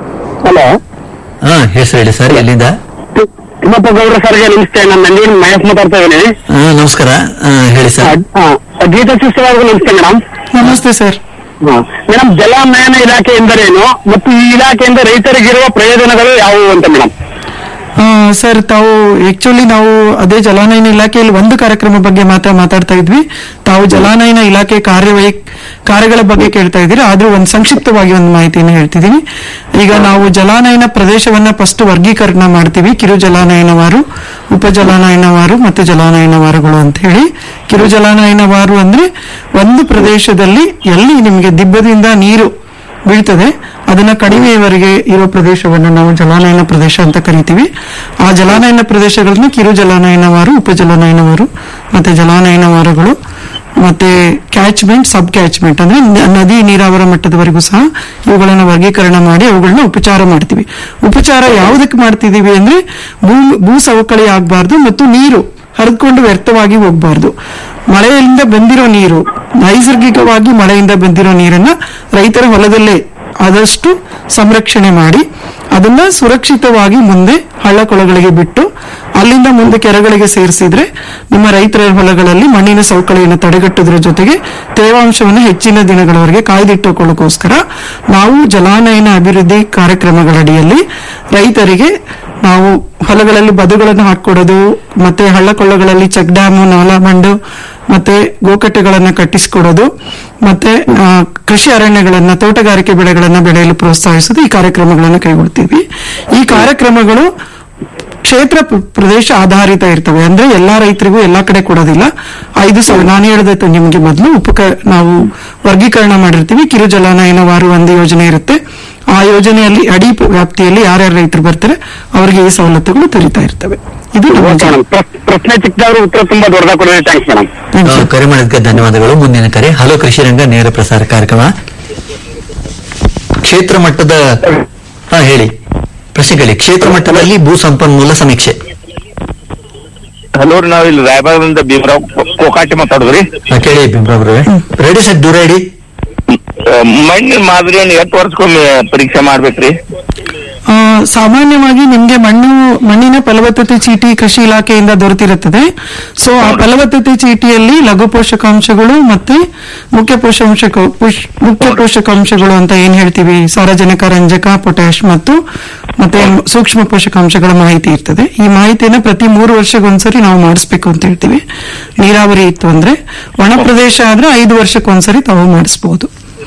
hello ಹಾ ಹೆಸರು ಹೇಳಿ ಸರ್ ಎಲ್ಲಿಂದ ತಿಮ್ಮಪ್ಪ ಗೌಡ್ರ ಸರ್ಗೆ ನಮಸ್ತೆ ನಾನು ನಂದಿನ ಮಹೇಶ್ ಮಾತಾಡ್ತಾ ಇದ್ದೀನಿ ಆ, ನಮಸ್ಕಾರ ಆ, ಹೇಳಿ ಸರ್ ಗೀತಾ ಶಿಸ್ತವಾಗೂ ನಮಸ್ತೆ ಮೇಡಮ್ ನಮಸ್ತೆ ಸರ್ ಮೇಡಮ್ ಜಲನಯನ ಇಲಾಖೆ ಎಂದರೇನು ಮತ್ತು ಈ ಇಲಾಖೆಯಿಂದ ರೈತರಿಗಿರುವ ಪ್ರಯೋಜನಗಳು ಯಾವುವು ಅಂತ ಮೇಡಮ್ ಆ, ಸರ್ ತಾವು ಆಕ್ಚುಲಿ ನಾವು ಅದೇ ಜಲಾನಯನ ಇಲಾಖೆಯಲ್ಲಿ ಒಂದು ಕಾರ್ಯಕ್ರಮ ಬಗ್ಗೆ ಮಾತ್ರ ಮಾತಾಡ್ತಾ ಇದ್ವಿ ತಾವು ಜಲಾನಯನ ಇಲಾಖೆ ಕಾರ್ಯವೈ ಕಾರ್ಯಗಳ ಬಗ್ಗೆ ಕೇಳ್ತಾ ಇದ್ದೀರಾ ಆದ್ರೂ ಒಂದು ಸಂಕ್ಷಿಪ್ತವಾಗಿ ಒಂದು ಮಾಹಿತಿಯನ್ನು ಹೇಳ್ತಿದ್ದೀನಿ ಈಗ ನಾವು ಜಲಾನಯನ ಪ್ರದೇಶವನ್ನ ಫಸ್ಟ್ ವರ್ಗೀಕರಣ ಮಾಡ್ತೀವಿ ಕಿರು ಜಲಾನಯನವಾರು ಉಪ ಜಲಾನಯನವಾರು ಮತ್ತು ಜಲಾನಯನವಾರುಗಳು ಅಂತ ಹೇಳಿ ಕಿರು ಜಲಾನಯನವಾರು ಅಂದ್ರೆ ಒಂದು ಪ್ರದೇಶದಲ್ಲಿ ಎಲ್ಲಿ ನಿಮಗೆ ದಿಬ್ಬದಿಂದ ನೀರು ಬೀಳ್ತದೆ ಅದನ್ನ ಕಡಿಮೆಯವರೆಗೆ ಇರೋ ಪ್ರದೇಶವನ್ನು ನಾವು ಜಲಾನಯನ ಪ್ರದೇಶ ಅಂತ ಕರಿತೀವಿ ಆ ಜಲಾನಯನ ಪ್ರದೇಶಗಳನ್ನ ಕಿರು ಜಲಾನಯನವಾರು ಉಪ ಜಲಾನಯನವಾರು ಮತ್ತೆ ಜಲಾನಯನವಾರುಗಳು ಮತ್ತೆ ಕ್ಯಾಚ್ಮೆಂಟ್ ಸಬ್ ಕ್ಯಾಚ್ಮೆಂಟ್ ಅಂದ್ರೆ ನ- ನದಿ ನೀರಾವರ ಮಟ್ಟದವರೆಗೂ ಸಹ ಇವುಗಳನ್ನ ವರ್ಗೀಕರಣ ಮಾಡಿ ಅವುಗಳನ್ನ ಉಪಚಾರ ಮಾಡ್ತೀವಿ ಉಪಚಾರ ಯಾವುದಕ್ಕೆ ಮಾಡ್ತಿದೀವಿ ಅಂದ್ರೆ ಭೂ ಭೂ ಸವಕಳಿ ಆಗಬಾರ್ದು ಮತ್ತು ನೀರು ಹರಿದುಕೊಂಡು ವ್ಯರ್ಥವಾಗಿ ಹೋಗಬಾರ್ದು ಮಳೆಯಿಂದ ಬಂದಿರೋ ನೀರು ನೈಸರ್ಗಿಕವಾಗಿ ಮಳೆಯಿಂದ ಬಂದಿರೋ ನೀರನ್ನ ರೈತರ ಹೊಲದಲ್ಲೇ ಆದಷ್ಟು ಸಂರಕ್ಷಣೆ ಮಾಡಿ ಅದನ್ನ ಸುರಕ್ಷಿತವಾಗಿ ಮುಂದೆ ಹಳ್ಳ ಕೊಳಗಳಿಗೆ ಬಿಟ್ಟು ಅಲ್ಲಿಂದ ಮುಂದೆ ಕೆರೆಗಳಿಗೆ ಸೇರಿಸಿದ್ರೆ ನಿಮ್ಮ ರೈತರ ಹೊಲಗಳಲ್ಲಿ ಮಣ್ಣಿನ ಸವಕಳಿಯನ್ನು ತಡೆಗಟ್ಟುವುದರ ಜೊತೆಗೆ ತೇವಾಂಶವನ್ನು ಹೆಚ್ಚಿನ ದಿನಗಳವರೆಗೆ ಕಾಯ್ದಿಟ್ಟುಕೊಳ್ಳೋಕೋಸ್ಕರ ನಾವು ಜಲಾನಯನ ಅಭಿವೃದ್ಧಿ ಕಾರ್ಯಕ್ರಮಗಳಡಿಯಲ್ಲಿ ರೈತರಿಗೆ ನಾವು ಹೊಲಗಳಲ್ಲಿ ಬದುಗಳನ್ನು ಹಾಕೊಡೋದು ಮತ್ತೆ ಹಳ್ಳ ಕೊಳ್ಳಗಳಲ್ಲಿ ಚೆಕ್ ಡ್ಯಾಮು ನಾಲಾ ಬಂಡು ಮತ್ತೆ ಗೋಕಟ್ಟೆಗಳನ್ನ ಕಟ್ಟಿಸಿಕೊಡೋದು ಮತ್ತೆ ಆ, ಕೃಷಿ ಅರಣ್ಯಗಳನ್ನ ತೋಟಗಾರಿಕೆ ಬೆಳೆಗಳನ್ನ ಬೆಳೆಯಲು ಪ್ರೋತ್ಸಾಹಿಸೋದು ಈ ಕಾರ್ಯಕ್ರಮಗಳನ್ನು ಕೈಗೊಳ್ತೀವಿ ಈ ಕಾರ್ಯಕ್ರಮಗಳು ಕ್ಷೇತ್ರ ಪ್ರ- ಪ್ರದೇಶ ಆಧಾರಿತ ಇರ್ತವೆ ಅಂದ್ರೆ ಎಲ್ಲಾ ರೈತರಿಗೂ ಎಲ್ಲಾ ಕಡೆ ಕೊಡೋದಿಲ್ಲ ಐದು ಸಾವಿರ ನಾನು ಹೇಳಿದ ನಿಮಗೆ ಮೊದಲು ಉಪಕ ನಾವು ವರ್ಗೀಕರಣ ಮಾಡಿರ್ತೀವಿ ಕಿರು ಜಲಾನಯನವಾರು ಒಂದು ಯೋಜನೆ ಇರುತ್ತೆ ಆ ಯೋಜನೆಯಲ್ಲಿ ಅಡಿ ಪ- ವ್ಯಾಪ್ತಿಯಲ್ಲಿ ಯಾರ್ಯಾರು ರೈತರು ಬರ್ತಾರೆ ಅವರಿಗೆ ಈ ಸವಲತ್ತುಗಳು ದೊರೀತಾ ಇರ್ತವೆ ಇದು ನಮ್ಮ ಓಕೆ ಜನ- ಮೇಡಮ್ ಪ್ರಶ್ನೆ ಚಿಕ್ಕದವರು ಉತ್ತರ ತುಂಬಾ ದೊಡ್ಡದಾಗ ಕೊಡೋದು ಥ್ಯಾಂಕ್ಸ್ ಮೇಡಮ್ Thank you. ಆ, ಕರೆ ಮಾಡಿದ್ದಕ್ಕೆ ಧನ್ಯವಾದಗಳು ಮುಂದಿನ ಕರೆ ಹಲೋ ಕೃಷಿ ರಂಗ ನೇರ ಪ್ರಸಾರ ಕಾರ್ಯಕ್ರಮ ಕ್ಷೇತ್ರ ಮಟ್ಟದ ಹಾ ಹೇಳಿ ಪ್ರಶ್ನೆಗಳು ಕ್ಷೇತ್ರ ಮಟ್ಟದಲ್ಲಿ ಭೂ ಸಂಪನ್ಮೂಲ ಸಮೀಕ್ಷೆ ಹಲೋ ನಾವ್ ಇಲ್ಲಿ ರಾಯಬಾಗದಿಂದ ಭೀಮರಾವ್ ಕೋಕಾಟಿ ಮಾತಾಡುದ್ರಿ ಹಾ, ಕೇಳಿ ಬಿಂಬ್ರವ್ರೆ ರೆಡಿ ಸರ್ ದೂರ ಇಡಿ ಮಣ್ಣಿನ ಮಾದರಿಯನ್ನು ಎಷ್ಟು ವರ್ಷಕ್ಕೊಮ್ಮೆ ಪರೀಕ್ಷೆ ಮಾಡ್ಬೇಕ್ರಿ ಆ, ಸಾಮಾನ್ಯವಾಗಿ ನಿಮ್ಗೆ ಮಣ್ಣು ಮಣ್ಣಿನ ಫಲವತ್ತತೆ ಚೀಟಿ ಕೃಷಿ ಇಲಾಖೆಯಿಂದ ದೊರೆತಿರುತ್ತದೆ ಸೊ ಆ ಫಲವತ್ತತೆ ಚೀಟಿಯಲ್ಲಿ ಲಘು ಪೋಷಕಾಂಶಗಳು ಮತ್ತೆ ಮುಖ್ಯ ಪೋಷಕಾಂಶ ಪುಷ್- ಮುಖ್ಯ ಪೋಷಕಾಂಶಗಳು ಅಂತ ಏನ್ ಹೇಳ್ತೀವಿ ಸಾರಜನಕ ರಂಜಕ ಪೊಟ್ಯಾಶ್ ಮತ್ತು ಮತ್ತೆ ಸೂಕ್ಷ್ಮ ಪೋಷಕಾಂಶಗಳ ಮಾಹಿತಿ ಇರ್ತದೆ ಈ ಮಾಹಿತಿಯನ್ನ ಪ್ರತಿ ಮೂರು ವರ್ಷಕ್ಕೊಂದ್ಸರಿ ನಾವು ಮಾಡಿಸ್ಬೇಕು ಅಂತ ಹೇಳ್ತೀವಿ ನೀರಾವರಿ ಇತ್ತು ಅಂದ್ರೆ ಒಣ ಪ್ರದೇಶ ಆದ್ರೆ ಐದು ವರ್ಷಕ್ಕೊಂದ್ಸರಿ ತಾವು ಮಾಡಿಸಬಹುದು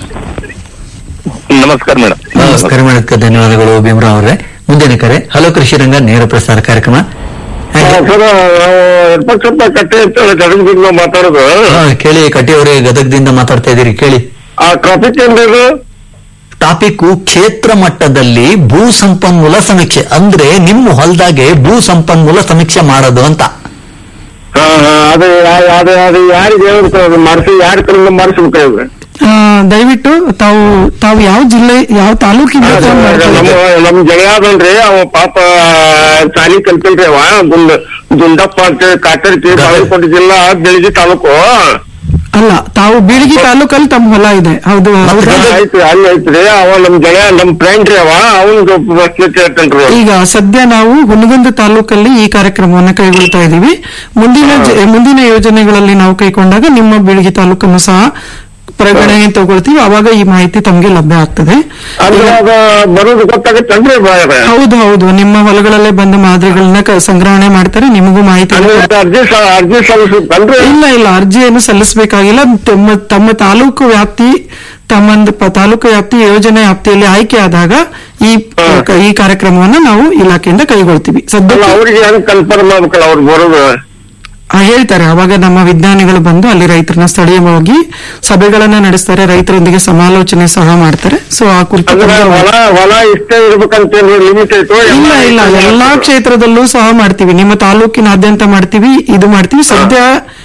ನಮಸ್ಕಾರ ಮೇಡಮ್ ಆ, ಕರೆ ಮಾಡಿದ್ದಕ್ಕೆ ಧನ್ಯವಾದಗಳು ಭೀಮರಾವ್ ಅವರೇ ಮುಂದಿನ ಕರೆ ಹಲೋ ಕೃಷಿ ರಂಗ ನೇರ ಪ್ರಸಾರ ಕಾರ್ಯಕ್ರಮ ಹಾಗೆ, ಸರ್ ಎಪ್ಪತ್ತು ಕಟ್ಟೆ ಅಂತ ಗದಗದಿಂದ ಮಾತಾಡೋದು ಹಾ, ಕೇಳಿ ಕಟ್ಟಿ ಅವರೇ ಗದಗದಿಂದ ಮಾತಾಡ್ತಾ ಇದ್ದೀರಿ ಕೇಳಿ ಆ ಟ್ರಾಫಿಕ್ ಏನ್ರಿ ಟಾಪಿಕ್ ಕ್ಷೇತ್ರ ಮಟ್ಟದಲ್ಲಿ ಭೂ ಸಂಪನ್ಮೂಲ ಸಮೀಕ್ಷೆ ಅಂದ್ರೆ ನಿಮ್ಮ ಹೊಲದಾಗೆ ಭೂ ಸಂಪನ್ಮೂಲ ಸಮೀಕ್ಷೆ ಮಾಡೋದು ಅಂತ ಹಾ ಹಾ ಅದು ಯಾ- ಅದು ಅದು ಯಾರಿಗೆ ಹೇಳ್ಬೇಕು ಅದು ಮಾಡಿಸಿ ಯಾರ ಕಡೆಯಿಂದ ಮಾಡಿಸ್ಬೇಕಾದ್ರೆ ಆ, ದಯವಿಟ್ಟು ತಾವು ತಾವು ಯಾವ ಜಿಲ್ಲೆ ಯಾವ ತಾಲೂಕಿಂದ ಫೋನ್ ಮಾಡ್ತಾ ನಮ್ಮ ಇದ್ದೀರಿ? ನಮ್ ಗೆಳೆಯಾದನ್ರಿ ಅವ ಪಾಪ ಸಾಲಿ ಕಲ್ತಿಲ್ರಿ ಅವ ಗುಂಡ್ ಗುಂಡಪ್ಪ ಅಂತ ಕಾಟರ್ಕಿ ಬಾಗಲಕೋಟೆ ಜಿಲ್ಲಾ ಬೆಳಗಿ ತಾಲೂಕು ಅಲ್ಲ ತಾವು ಬೀಳಗಿ ತಾಲೂಕಲ್ಲಿ ತಮ್ಮ ಹೊಲ ಇದೆ ಹೌದು ಹೌದಾ? ಆಯ್ತು ಅಲ್ಲಿ ಐತ್ರಿ ಅವ ನಮ್ ಗೆಳೆಯ ನಮ್ ಫ್ರೆಂಡ್ ರೀ ಅವ ಅವನ್ಗೆ ಪ್ರಶ್ನೆ ಕೇಳ್ತೇನ್ರಿ ಈಗ ಸದ್ಯ ನಾವು ಹುನಗುಂದ ತಾಲೂಕಲ್ಲಿ ಈ ಕಾರ್ಯಕ್ರಮವನ್ನು ಕೈಗೊಳ್ತಾ ಇದ್ದೀವಿ ಮುಂದಿನ ಜ- ಮುಂದಿನ ಯೋಜನೆಗಳಲ್ಲಿ ನಾವು ಕೈಗೊಂಡಾಗ ನಿಮ್ಮ ಬೀಳಗಿ ತಾಲೂಕನ್ನು ಸಹ ಪರಿಗಣನೆ ತಗೊಳ್ತೀವಿ ಅವಾಗ ಈ ಮಾಹಿತಿ ತಮಗೆ ಲಭ್ಯ ಆಗ್ತದೆ ಅಂದ್ರೆ ಅದ ಬರೋದು ಗೊತ್ತಾಗತ್ತೇನ್ರಿ ಬಾಯ್ರೆ ಹೌದು ಹೌದು ನಿಮ್ಮ ಹೊಲಗಳಲ್ಲೇ ಬಂದ ಮಾದರಿಗಳನ್ನ ಕ- ಸಂಗ್ರಹಣೆ ಮಾಡ್ತಾರೆ ನಿಮಗೂ ಮಾಹಿತಿ ಅಂದ್ರೆ ಇದು ಅರ್ಜಿ ಸ- ಅರ್ಜಿ ಸಲ್ಲಿಸುತ್ತನ್ರಿ ಇಲ್ಲ ಇಲ್ಲ ಅರ್ಜಿಯನ್ನು ಸಲ್ಲಿಸಬೇಕಾಗಿಲ್ಲ ತಮ್ಮ ತಮ್ಮ ತಾಲೂಕು ವ್ಯಾಪ್ತಿ ತಮ್ಮ ಪ- ತಾಲೂಕು ವ್ಯಾಪ್ತಿ ಯೋಜನೆ ವ್ಯಾಪ್ತಿಯಲ್ಲಿ ಆಯ್ಕೆ ಆದಾಗ ಈ ಈ ಕಾರ್ಯಕ್ರಮವನ್ನ ನಾವು ಇಲಾಖೆಯಿಂದ ಕೈಗೊಳ್ತೀವಿ ಅಲ್ಲ ಸದ್ಯ ಅವ್ರಿಗೆ ಹೆಂಗ್ ಕನ್ಫರ್ಮ್ ಮಾಡ್ಬೇಕಲ್ಲ ಅವ್ರು ಬರೋದು ಹೇಳ್ತಾರೆ ಅವಾಗ ನಮ್ಮ ವಿಜ್ಞಾನಿಗಳು ಬಂದು ಅಲ್ಲಿ ರೈತರನ್ನ ಸ್ಥಳೀಯವಾಗಿ ಸಭೆಗಳನ್ನ ನಡೆಸ್ತಾರೆ ರೈತರೊಂದಿಗೆ ಸಮಾಲೋಚನೆ ಸಹ ಮಾಡ್ತಾರೆ ಸೊ ಆ ಕುರಿತು ಅಂದ್ರೆ ತಮಗೆ ಹೊಲ ಹೊಲ ಇಷ್ಟೇ ಇರ್ಬೇಕಂತ ಲಿಮಿಟ್ ಐತು ಇಲ್ಲ ಇಲ್ಲ ಎಲ್ಲಾ ಕ್ಷೇತ್ರದಲ್ಲೂ ಸಹ ಮಾಡ್ತೀವಿ ನಿಮ್ಮ ತಾಲೂಕಿನಾದ್ಯಂತ ಮಾಡ್ತೀವಿ ಇದು ಮಾಡ್ತೀವಿ ಸದ್ಯ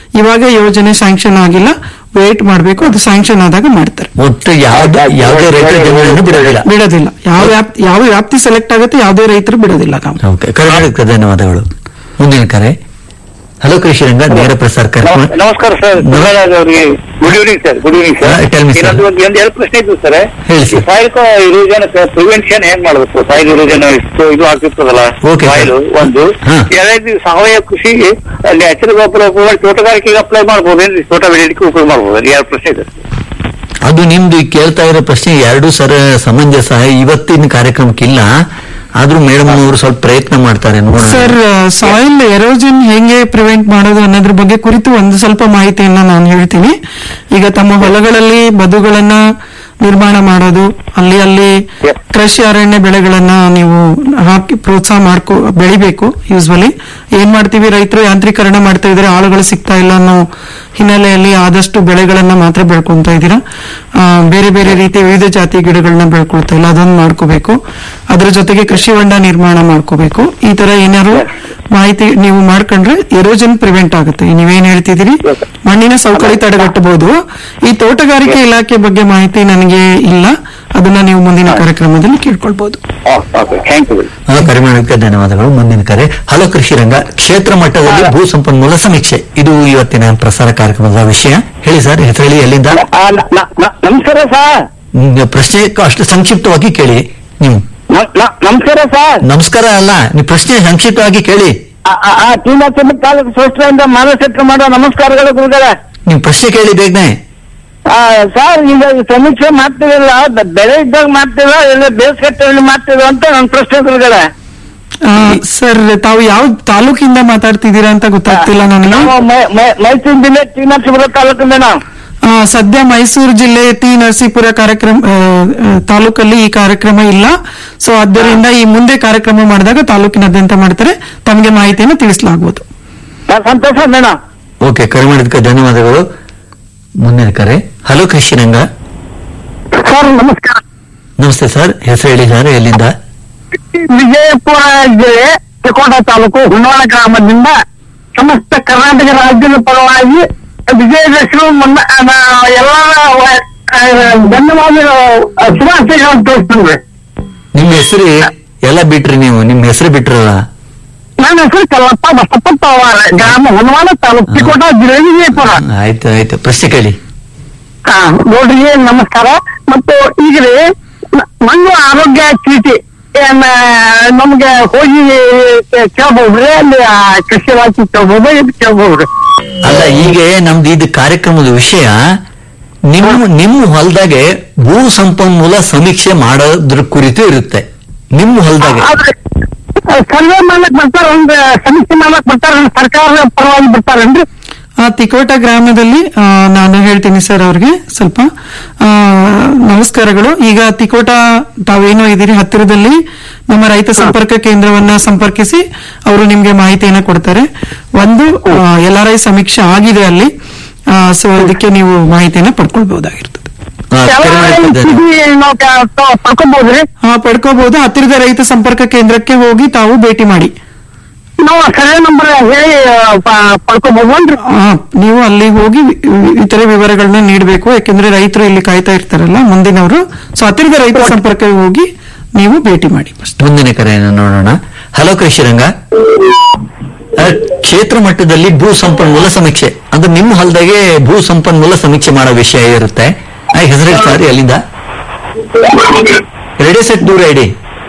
ಇವಾಗ ಯೋಜನೆ ಸ್ಯಾಂಕ್ಷನ್ ಆಗಿಲ್ಲ ವೇಟ್ ಮಾಡಬೇಕು ಅದು ಸ್ಯಾಂಕ್ಷನ್ ಆದಾಗ ಮಾಡ್ತಾರೆ ಒಟ್ಟು ಯಾವ್ದು ಯಾವುದೇ ರೈತರ ಜಮೀನನ್ನು ಬಿಡೋದಿಲ್ಲ ಬಿಡೋದಿಲ್ಲ ಯಾವ ವ್ಯಾಪ್ತಿ ಯಾವ ವ್ಯಾಪ್ತಿ ಸೆಲೆಕ್ಟ್ ಆಗುತ್ತೆ ಯಾವುದೇ ರೈತರು ಬಿಡೋದಿಲ್ಲ ಕಾಮ ಓಕೆ ಕರೆ ಮಾಡೋದಕ್ಕೆ ಧನ್ಯವಾದಗಳು ಮುಂದಿನ ಕರೆ ಹಲೋ ಕೃಷಿ ರಂಗ ನೇರ ಪ್ರಸಾರ ಕಾರ್ಯಕ್ರಮ ನಮಸ್ಕಾರ ಸರ್ ಗುರುರಾಜ್ ಅವರಿಗೆ good evening sir good evening sir ಹಾ, tell me, sir. ಇನ್ನೊಂದು ಒಂದು ಒಂದು ಎರಡು ಪ್ರಶ್ನೆ ಇತ್ತು ಸರ್ ಹೇಳಿ, sir. ಸಾಯಿಲ್ ಇರೋಜನ್ ಪ್ರಿವೆನ್ಷನ್ ಹೆಂಗ್ ಮಾಡಬೇಕು ಸಾಯಿಲ್ ಇರೋಜನ್ ಇಷ್ಟು ಇದು ಆಗ್ತಿರ್ತದಲ್ಲ Okay, sir. ಸಾಯಿಲ್ ಒಂದು ಹಾ. ಎರಡನೇದು ಸಾವಯವ ಕೃಷಿ ನ್ಯಾಚುರಲ್ ಗೊಬ್ಬರ ಉಪಯೋಗ ಮಾಡಿ ತೋಟಗಾರಿಕೆಗೆ ಅಪ್ಲೈ ಮಾಡ್ಬೋದೇನ್ರಿ ತೋಟ ಬೆಳೆಯಲಿಕ್ಕೆ ಉಪಯೋಗ ಮಾಡ್ಬೋದು ಎರಡು ಪ್ರಶ್ನೆ ಇದೆ ಅದು ನಿಮ್ದು ಈ ಕೇಳ್ತಾ ಇರೋ ಪ್ರಶ್ನೆ ಎರಡು ಸರ ಸಮಂಜಸ ಇವತ್ತಿನ ಕಾರ್ಯಕ್ರಮಕ್ಕಿಲ್ಲ ಆದ್ರೂ ಮೇಡಮ್ ಅವರು ಸ್ವಲ್ಪ ಪ್ರಯತ್ನ ಮಾಡ್ತಾರೆ ನೋಡೋಣ ಸರ್ ಸಾಯಿಲ್ ಎರೋಜನ್ ಹೆಂಗೆ ಪ್ರಿವೆಂಟ್ ಮಾಡೋದು ಅನ್ನೋದ್ರ ಬಗ್ಗೆ ಕುರಿತು ಒಂದು ಸ್ವಲ್ಪ ಮಾಹಿತಿಯನ್ನ ನಾನು ಹೇಳ್ತೀನಿ ಈಗ ತಮ್ಮ ಹೊಲಗಳಲ್ಲಿ ಬದುಗಳನ್ನ ನಿರ್ಮಾಣ ಮಾಡೋದು ಅಲ್ಲಿ ಅಲ್ಲಿ ಕೃಷಿ ಅರಣ್ಯ ಬೆಳೆಗಳನ್ನ ನೀವು ಹಾಕಿ ಪ್ರೋತ್ಸಾಹ ಮಾಡ್ಕೊ ಬೆಳಿಬೇಕು ಯೂಸ್ವಲಿ ಏನ್ ಮಾಡ್ತೀವಿ ರೈತರು ಯಾಂತ್ರೀಕರಣ ಮಾಡ್ತಾ ಇದ್ರೆ ಆಳುಗಳು ಸಿಗ್ತಾ ಇಲ್ಲ ಅನ್ನೋ ಹಿನ್ನೆಲೆಯಲ್ಲಿ ಆದಷ್ಟು ಬೆಳೆಗಳನ್ನ ಮಾತ್ರ ಬೆಳ್ಕೊಂತ ಇದ್ದೀರಾ ಆ, ಬೇರೆ ಬೇರೆ ರೀತಿಯ ವಿವಿಧ ಜಾತಿ ಗಿಡಗಳನ್ನ ಬೆಳ್ಕೊಳ್ತಾ ಇಲ್ಲ ಅದನ್ನ ಮಾಡ್ಕೋಬೇಕು ಅದ್ರ ಜೊತೆಗೆ ಕೃಷಿ ಹೊಂಡ ನಿರ್ಮಾಣ ಮಾಡ್ಕೋಬೇಕು ಈ ತರ ಏನಾದ್ರು ಮಾಹಿತಿ ನೀವು ಮಾಡ್ಕೊಂಡ್ರೆ ಎರೋಜನ್ ಪ್ರಿವೆಂಟ್ ಆಗುತ್ತೆ ನೀವೇನ್ ಹೇಳ್ತಿದ್ದೀರಿ ಮಣ್ಣಿನ ಸವಕಳಿ ತಡೆಗಟ್ಟಬಹುದು ಈ ತೋಟಗಾರಿಕೆ ಇಲಾಖೆ ಬಗ್ಗೆ ಮಾಹಿತಿ ನನಗೆ ಇಲ್ಲ ಅದನ್ನ ನೀವು ಮುಂದಿನ ಕಾರ್ಯಕ್ರಮದಲ್ಲಿ ಕೇಳ್ಕೊಳ್ಬಹುದು ಓಕೆ ಥ್ಯಾಂಕ್ ಯು ಹಲೋ ಕರೆ ಮಾಡೋದಕ್ಕೆ ಧನ್ಯವಾದಗಳು ಮುಂದಿನ ಕರೆ ಹಲೋ ಕೃಷಿ ರಂಗ ಕ್ಷೇತ್ರ ಮಟ್ಟದಲ್ಲಿ ಭೂ ಸಂಪನ್ಮೂಲ ಸಮೀಕ್ಷೆ ಇದು ಇವತ್ತಿನ ಪ್ರಸಾರ ಕಾರ್ಯಕ್ರಮದ ವಿಷಯ ಹೇಳಿ ಸರ್ ಹೆಸರು ಹೇಳಿ ಎಲ್ಲಿಂದ ನಮಸ್ಕಾರ ಸರ್ ಹ್ಮ್, ಪ್ರಶ್ನೆ ಅಷ್ಟು ಸಂಕ್ಷಿಪ್ತವಾಗಿ ಕೇಳಿ ನೀವು ನಮಸ್ಕಾರ ಸರ್ ನಮಸ್ಕಾರ ಅಲ್ಲ ನೀವು ಪ್ರಶ್ನೆ ಸಂಕ್ಷಿಪ್ತವಾಗಿ ಕೇಳಿ ತೀನಾಚಂದ್ರ ತಾಲೂಕು ಸೋಷ್ಟ್ರಿಂದ ಮಾನಸೆಟ್ರು ಮಾಡೋ ನಮಸ್ಕಾರಗಳು ಗುರುಗಳ ನೀವು ಪ್ರಶ್ನೆ ಕೇಳಿ ಬೇಗನೆ ಸರ್ ಈಗ ಈ ಸಮೀಕ್ಷೆ ಮಾಡ್ತಿರಲ್ಲ ಬ- ಬೆಳೆ ಇದ್ದಾಗ ಮಾಡ್ತೀರ ಇಲ್ಲ ಬೇಸಿಗೆ ಮಾಡ್ತೀರ ಅಂತ ನನ್ನ ಪ್ರಶ್ನೆ ಗುರುಗಳ ಆ, ಸರ್ ತಾವು ಯಾವ ತಾಲೂಕಿಂದ ಮಾತಾಡ್ತಿದ್ದೀರಾ ಅಂತ ಗೊತ್ತಾಗ್ತಿಲ್ಲ ನನಗೆ ನಾವು ಮೈ- ಮೈ- ಮೈಸೂರು ಜಿಲ್ಲೆ ತೀನಾಚಿಪುರ ತಾಲೂಕಿಂದ ನಾವು ಆ, ಸದ್ಯ ಮೈಸೂರು ಜಿಲ್ಲೆ ಟಿ ನರಸೀಪುರ ಕಾರ್ಯಕ್ರಮ ಆ, ಆ, ತಾಲೂಕಲ್ಲಿ ಈ ಕಾರ್ಯಕ್ರಮ ಇಲ್ಲ ಸೊ ಆದ್ದರಿಂದ ಈ ಮುಂದೆ ಕಾರ್ಯಕ್ರಮ ಮಾಡಿದಾಗ ತಾಲೂಕಿನಾದ್ಯಂತ ಮಾಡ್ತಾರೆ ತಮಗೆ ಮಾಹಿತಿಯನ್ನು ತಿಳಿಸಲಾಗುವುದು ಸರ್, ಸಂತೋಷ ಮೇಡಮ್ ಓಕೆ ಕರೆ ಮಾಡಿದ್ದಕ್ಕೆ ಧನ್ಯವಾದಗಳು ಮುಂದಿನ ಕರೆ ಹಲೋ ಕೃಷಿ ರಂಗ ಸರ್ ನಮಸ್ಕಾರ ನಮಸ್ತೆ ಸರ್ ಹೆಸರು ಹೇಳಿ ಸರ್ ಎಲ್ಲಿಂದ ವಿಜಯಪುರ ಜಿಲ್ಲೆ ತಿಕೋಟ ತಾಲೂಕು ಹುಣ್ಣೋಳ ಗ್ರಾಮದಿಂದ ಸಮಸ್ತ ಕರ್ನಾಟಕ ರಾಜ್ಯದ ಪರವಾಗಿ ವಿಜಯದಶಮಿ ಮುನ್ನ ಎಲ್ಲ ಧನ್ಯವಾದ ಶುಭಾಶಯಗಳನ್ನು ತೋರಿಸ್ತೀನಿ ನಿಮ್ಮ ಹೆಸರು ಎಲ್ಲ ಬಿಟ್ರಿ ನೀವು ನಿಮ್ಮ ಹೆಸರು ಬಿಟ್ರಲ್ಲ ನನ್ನ ಹೆಸರು ಕಲ್ಲಪ್ಪ ಬಸಪ್ಪ ಪವಾರ ಗ್ರಾಮ ಹುಣ್ಣವಾಳ ತಾಲೂಕು ತಿಕೋಟ ಜಿಲ್ಲೆ ವಿಜಯಪುರ ಆಯ್ತು ಆಯ್ತು ಪ್ರಶ್ನೆ ಕೇಳಿ ಹಾ ನೋಡ್ರಿ ನಮಸ್ಕಾರ ಮತ್ತು ಈಗ ರೀ ನ- ಮಣ್ಣು ಆರೋಗ್ಯ ಚೀಟಿ ಏನ್ ನಮ್ಗೆ ಹೋಗಿ ಕೇಳ್ಬಹುದ್ರಿ ಅಲ್ಲಿ ಆ ಕೃಷಿ ಇಲಾಖೆ ಕೇಳ್ಬೋದು ಇದು ಕೇಳ್ಬಹುದ್ರಿ ಅಲ್ಲ ಈಗ ನಮ್ದು ಇದು ಕಾರ್ಯಕ್ರಮದ ವಿಷಯ ನಿಮ್ಮ ನಿಮ್ಮ ಹೊಲದಾಗೆ ಭೂ ಸಂಪನ್ಮೂಲ ಸಮೀಕ್ಷೆ ಮಾಡೋದ್ರ ಕುರಿತು ಇರುತ್ತೆ ನಿಮ್ಮ ಹೊಲದಾಗೆ ಆದ್ರೆ ಸರ್ವೆ ಮಾಡ್ಲಕ್ ಬರ್ತಾರ ಒಂದು ಸಮೀಕ್ಷೆ ಮಾಡ್ಲಕ್ ಬರ್ತಾರ ಸರ್ಕಾರ ಪರವಾಗಿ ಬರ್ತಾರೇನ್ರಿ ಆ ತಿಕೋಟ ಗ್ರಾಮದಲ್ಲಿ ಆ, ನಾನು ಹೇಳ್ತೀನಿ ಸರ್ ಅವ್ರಿಗೆ ಸ್ವಲ್ಪ ಆ, ನಮಸ್ಕಾರಗಳು ಈಗ ತಿಕೋಟ ತಾವೇನೋ ಇದ್ದೀರಿ ಹತ್ತಿರದಲ್ಲಿ ನಮ್ಮ ರೈತ ಸಂಪರ್ಕ ಕೇಂದ್ರವನ್ನ ಸಂಪರ್ಕಿಸಿ ಅವರು ನಿಮ್ಗೆ ಮಾಹಿತಿಯನ್ನ ಕೊಡ್ತಾರೆ ಒಂದು ಎಲ್ ಆರ್ ಐ ಸಮೀಕ್ಷೆ ಆಗಿದೆ ಅಲ್ಲಿ ಸೊ ಅದಕ್ಕೆ ನೀವು ಮಾಹಿತಿಯನ್ನ ಪಡ್ಕೊಳ್ಬಹುದಾಗಿರ್ತದೆ ಆ, ಕರೆ ಮಾಡಿದ್ದಕ್ಕೆ ಧನ್ಯವಾದ. ನಾವು ಕ- ತ- ಪಡ್ಕೊಬಹುದ್ರಿ ಆ ಪಡ್ಕೋಬಹುದು ಹತ್ತಿರದ ರೈತ ಸಂಪರ್ಕ ಕೇಂದ್ರಕ್ಕೆ ಹೋಗಿ ತಾವು ಭೇಟಿ ಮಾಡಿ ನಾವು ಸರ್ವೆ ನಂಬರ್ ಹೇಳಿ ಪ- ಪಡ್ಕೊಬಹುದನ್ರಿ ಆ, ನೀವು ಅಲ್ಲಿ ಹೋಗಿ ವಿ- ವಿ- ಇತರೆ ವಿವರಗಳನ್ನ ನೀಡಬೇಕು ಯಾಕೆಂದ್ರೆ ರೈತರು ಇಲ್ಲಿ ಕಾಯ್ತಾ ಇರ್ತಾರಲ್ಲ ಮುಂದಿನವರು ಸೊ ಹತ್ತಿರದ ರೈತ ಸಂಪರ್ಕ ಹೋಗಿ ನೀವು ಭೇಟಿ ಮಾಡಿ ಮುಂದಿನ ಕರೆಯನ್ನು ನೋಡೋಣ ಹಲೋ ಕೃಷಿ ರಂಗ ಆ, ಕ್ಷೇತ್ರ ಮಟ್ಟದಲ್ಲಿ ಭೂ ಸಂಪನ್ಮೂಲ ಸಮೀಕ್ಷೆ ಅಂದ್ರೆ ನಿಮ್ಮ ಹೊಲದಾಗೆ ಭೂ ಸಂಪನ್ಮೂಲ ಸಮೀಕ್ಷೆ ಮಾಡೋ ವಿಷಯ ಇರುತ್ತೆ ಆ, ಹೆಸರು ಹೇಳಿ ಸರ್ ಎಲ್ಲಿಂದ ರೆಡಿ ಸೆಟ್ ದೂರ ಇಡಿ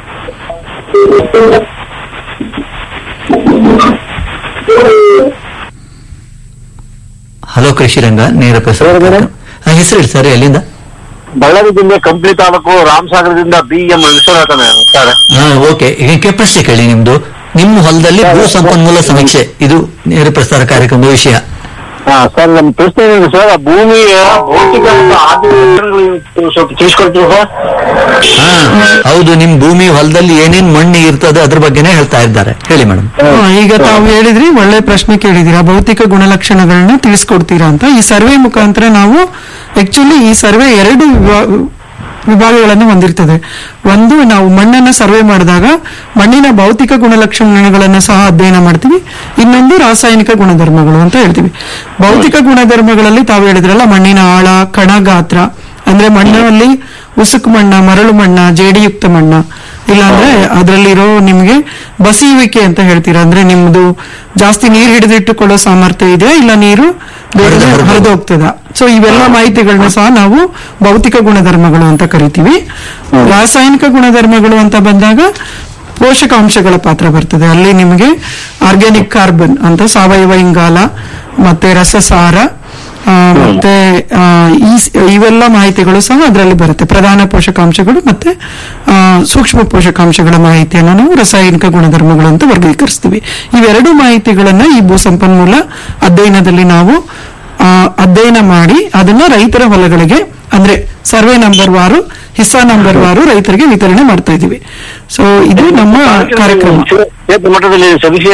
ಹಲೋ ಕೃಷಿ ರಂಗ ನೇರ ಪ್ರಸಾರ ಆ, ಹೆಸರು ಹೇಳಿ ಸರ್ ಎಲ್ಲಿಂದ ಬಳ್ಳಾರಿ ಜಿಲ್ಲೆ ಕಂಪ್ಲಿ ತಾಲೂಕು ರಾಮಸಾಗರದಿಂದ ಬಿ ಎಂ ವಿಶ್ವನಾಥ ಸರ್ ಹಾ ಓಕೆ ಈಗ ಪ್ರಶ್ನೆ ಕೇಳಿ ನಿಮ್ದು ನಿಮ್ಮ ಹೊಲದಲ್ಲಿ ಭೂ ಸಂಪನ್ಮೂಲ ಸಮೀಕ್ಷೆ ಇದು ನೇರ ಪ್ರಸಾರ ಕಾರ್ಯಕ್ರಮದ ವಿಷಯ ಹಾ ಸರ್ ನಮ್ಮ ಪ್ರಶ್ನೆ ಏನಿದೆ ಸರ್ ಆ ಭೂಮಿಯ ಭೌತಿಕ ಮತ್ತು ಆರ್ಥಿಕ ವಿವರಗಳು ಸ್ವಲ್ಪ ತಿಳಿಸ್ಕೊಡ್ತೀವಿ ಸರ್ ಹಾ ಹೌದು ನಿಮ್ ಭೂಮಿ ಹೊಲದಲ್ಲಿ ಏನೇನ್ ಮಣ್ಣು ಇರ್ತದೆ ಅದ್ರ ಬಗ್ಗೆನೇ ಹೇಳ್ತಾ ಇದ್ದಾರೆ ಹೇಳಿ ಮೇಡಮ್ ಆ, ಈಗ ತಾವು ಹೇಳಿದ್ರಿ ಒಳ್ಳೆ ಪ್ರಶ್ನೆ ಕೇಳಿದೀರಾ ಭೌತಿಕ ಗುಣಲಕ್ಷಣಗಳನ್ನ ತಿಳಿಸ್ಕೊಡ್ತೀರಾ ಅಂತ ಈ ಸರ್ವೆ ಮುಖಾಂತರ ನಾವು ಆಕ್ಚುಲಿ ಈ ಸರ್ವೆ ಎರಡು ವಿಭಾ- ವಿಭಾಗಗಳನ್ನು ಹೊಂದಿರ್ತದೆ ಒಂದು ನಾವು ಮಣ್ಣನ್ನ ಸರ್ವೆ ಮಾಡಿದಾಗ ಮಣ್ಣಿನ ಭೌತಿಕ ಗುಣಲಕ್ಷಣಗಳನ್ನು ಸಹ ಅಧ್ಯಯನ ಮಾಡ್ತೀವಿ ಇನ್ನೊಂದು ರಾಸಾಯನಿಕ ಗುಣಧರ್ಮಗಳು ಅಂತ ಹೇಳ್ತೀವಿ ಭೌತಿಕ ಗುಣಧರ್ಮಗಳಲ್ಲಿ ತಾವು ಹೇಳಿದ್ರಲ್ಲ ಮಣ್ಣಿನ ಆಳ ಕಣ ಗಾತ್ರ ಅಂದ್ರೆ ಮಣ್ಣಲ್ಲಿ ಉಸುಕು ಮಣ್ಣ ಮರಳು ಮಣ್ಣ ಜೇಡಿಯುಕ್ತ ಮಣ್ಣ ಇಲ್ಲಾಂದ್ರೆ ಅದರಲ್ಲಿರೋ ನಿಮ್ಗೆ ಬಸಿಯುವಿಕೆ ಅಂತ ಹೇಳ್ತೀರಾ ಅಂದ್ರೆ ನಿಮ್ದು ಜಾಸ್ತಿ ನೀರು ಹಿಡಿದಿಟ್ಟುಕೊಳ್ಳೋ ಸಾಮರ್ಥ್ಯ ಇದೆ ಇಲ್ಲ ನೀರು ಬೇಗನೆ ಹರಿದು ಹೋಗ್ತದ ಸೊ ಇವೆಲ್ಲ ಮಾಹಿತಿಗಳನ್ನ ಸಹ ನಾವು ಭೌತಿಕ ಗುಣಧರ್ಮಗಳು ಅಂತ ಕರಿತೀವಿ ರಾಸಾಯನಿಕ ಗುಣಧರ್ಮಗಳು ಅಂತ ಬಂದಾಗ ಪೋಷಕಾಂಶಗಳ ಪಾತ್ರ ಬರ್ತದೆ ಅಲ್ಲಿ ನಿಮಗೆ ಆರ್ಗ್ಯಾನಿಕ್ ಕಾರ್ಬನ್ ಅಂತ ಸಾವಯವ ಇಂಗಾಲ ಮತ್ತೆ ರಸಸಾರ ಆ, ಮತ್ತೆ ಆ, ಈ ಸ್- ಇವೆಲ್ಲ ಮಾಹಿತಿಗಳು ಸಹ ಅದರಲ್ಲಿ ಬರುತ್ತೆ ಪ್ರಧಾನ ಪೋಷಕಾಂಶಗಳು ಮತ್ತೆ ಆ, ಸೂಕ್ಷ್ಮ ಪೋಷಕಾಂಶಗಳ ಮಾಹಿತಿಯನ್ನು ನಾವು ರಾಸಾಯನಿಕ ಗುಣಧರ್ಮಗಳು ಅಂತ ವರ್ಗೀಕರಿಸ್ತೀವಿ ಇವೆರಡು ಮಾಹಿತಿಗಳನ್ನ ಈ ಭೂ ಸಂಪನ್ಮೂಲ ಅಧ್ಯಯನದಲ್ಲಿ ನಾವು ಆ, ಅಧ್ಯಯನ ಮಾಡಿ ಅದನ್ನ ರೈತರ ಹೊಲಗಳಿಗೆ ಅಂದ್ರೆ ಸರ್ವೆ ನಂಬರ್ ವಾರು ಹಿಸ್ಸಾ ನಂಬರ್ ವಾರು ರೈತರಿಗೆ ವಿತರಣೆ ಮಾಡ್ತಾ ಇದೀವಿ ಸೊ ಇದು ನಮ್ಮ ಕಾರ್ಯಕ್ರಮ ಕ್ಷೇತ್ರ ಮಟ್ಟದಲ್ಲಿ ಸಮೀಕ್ಷೆ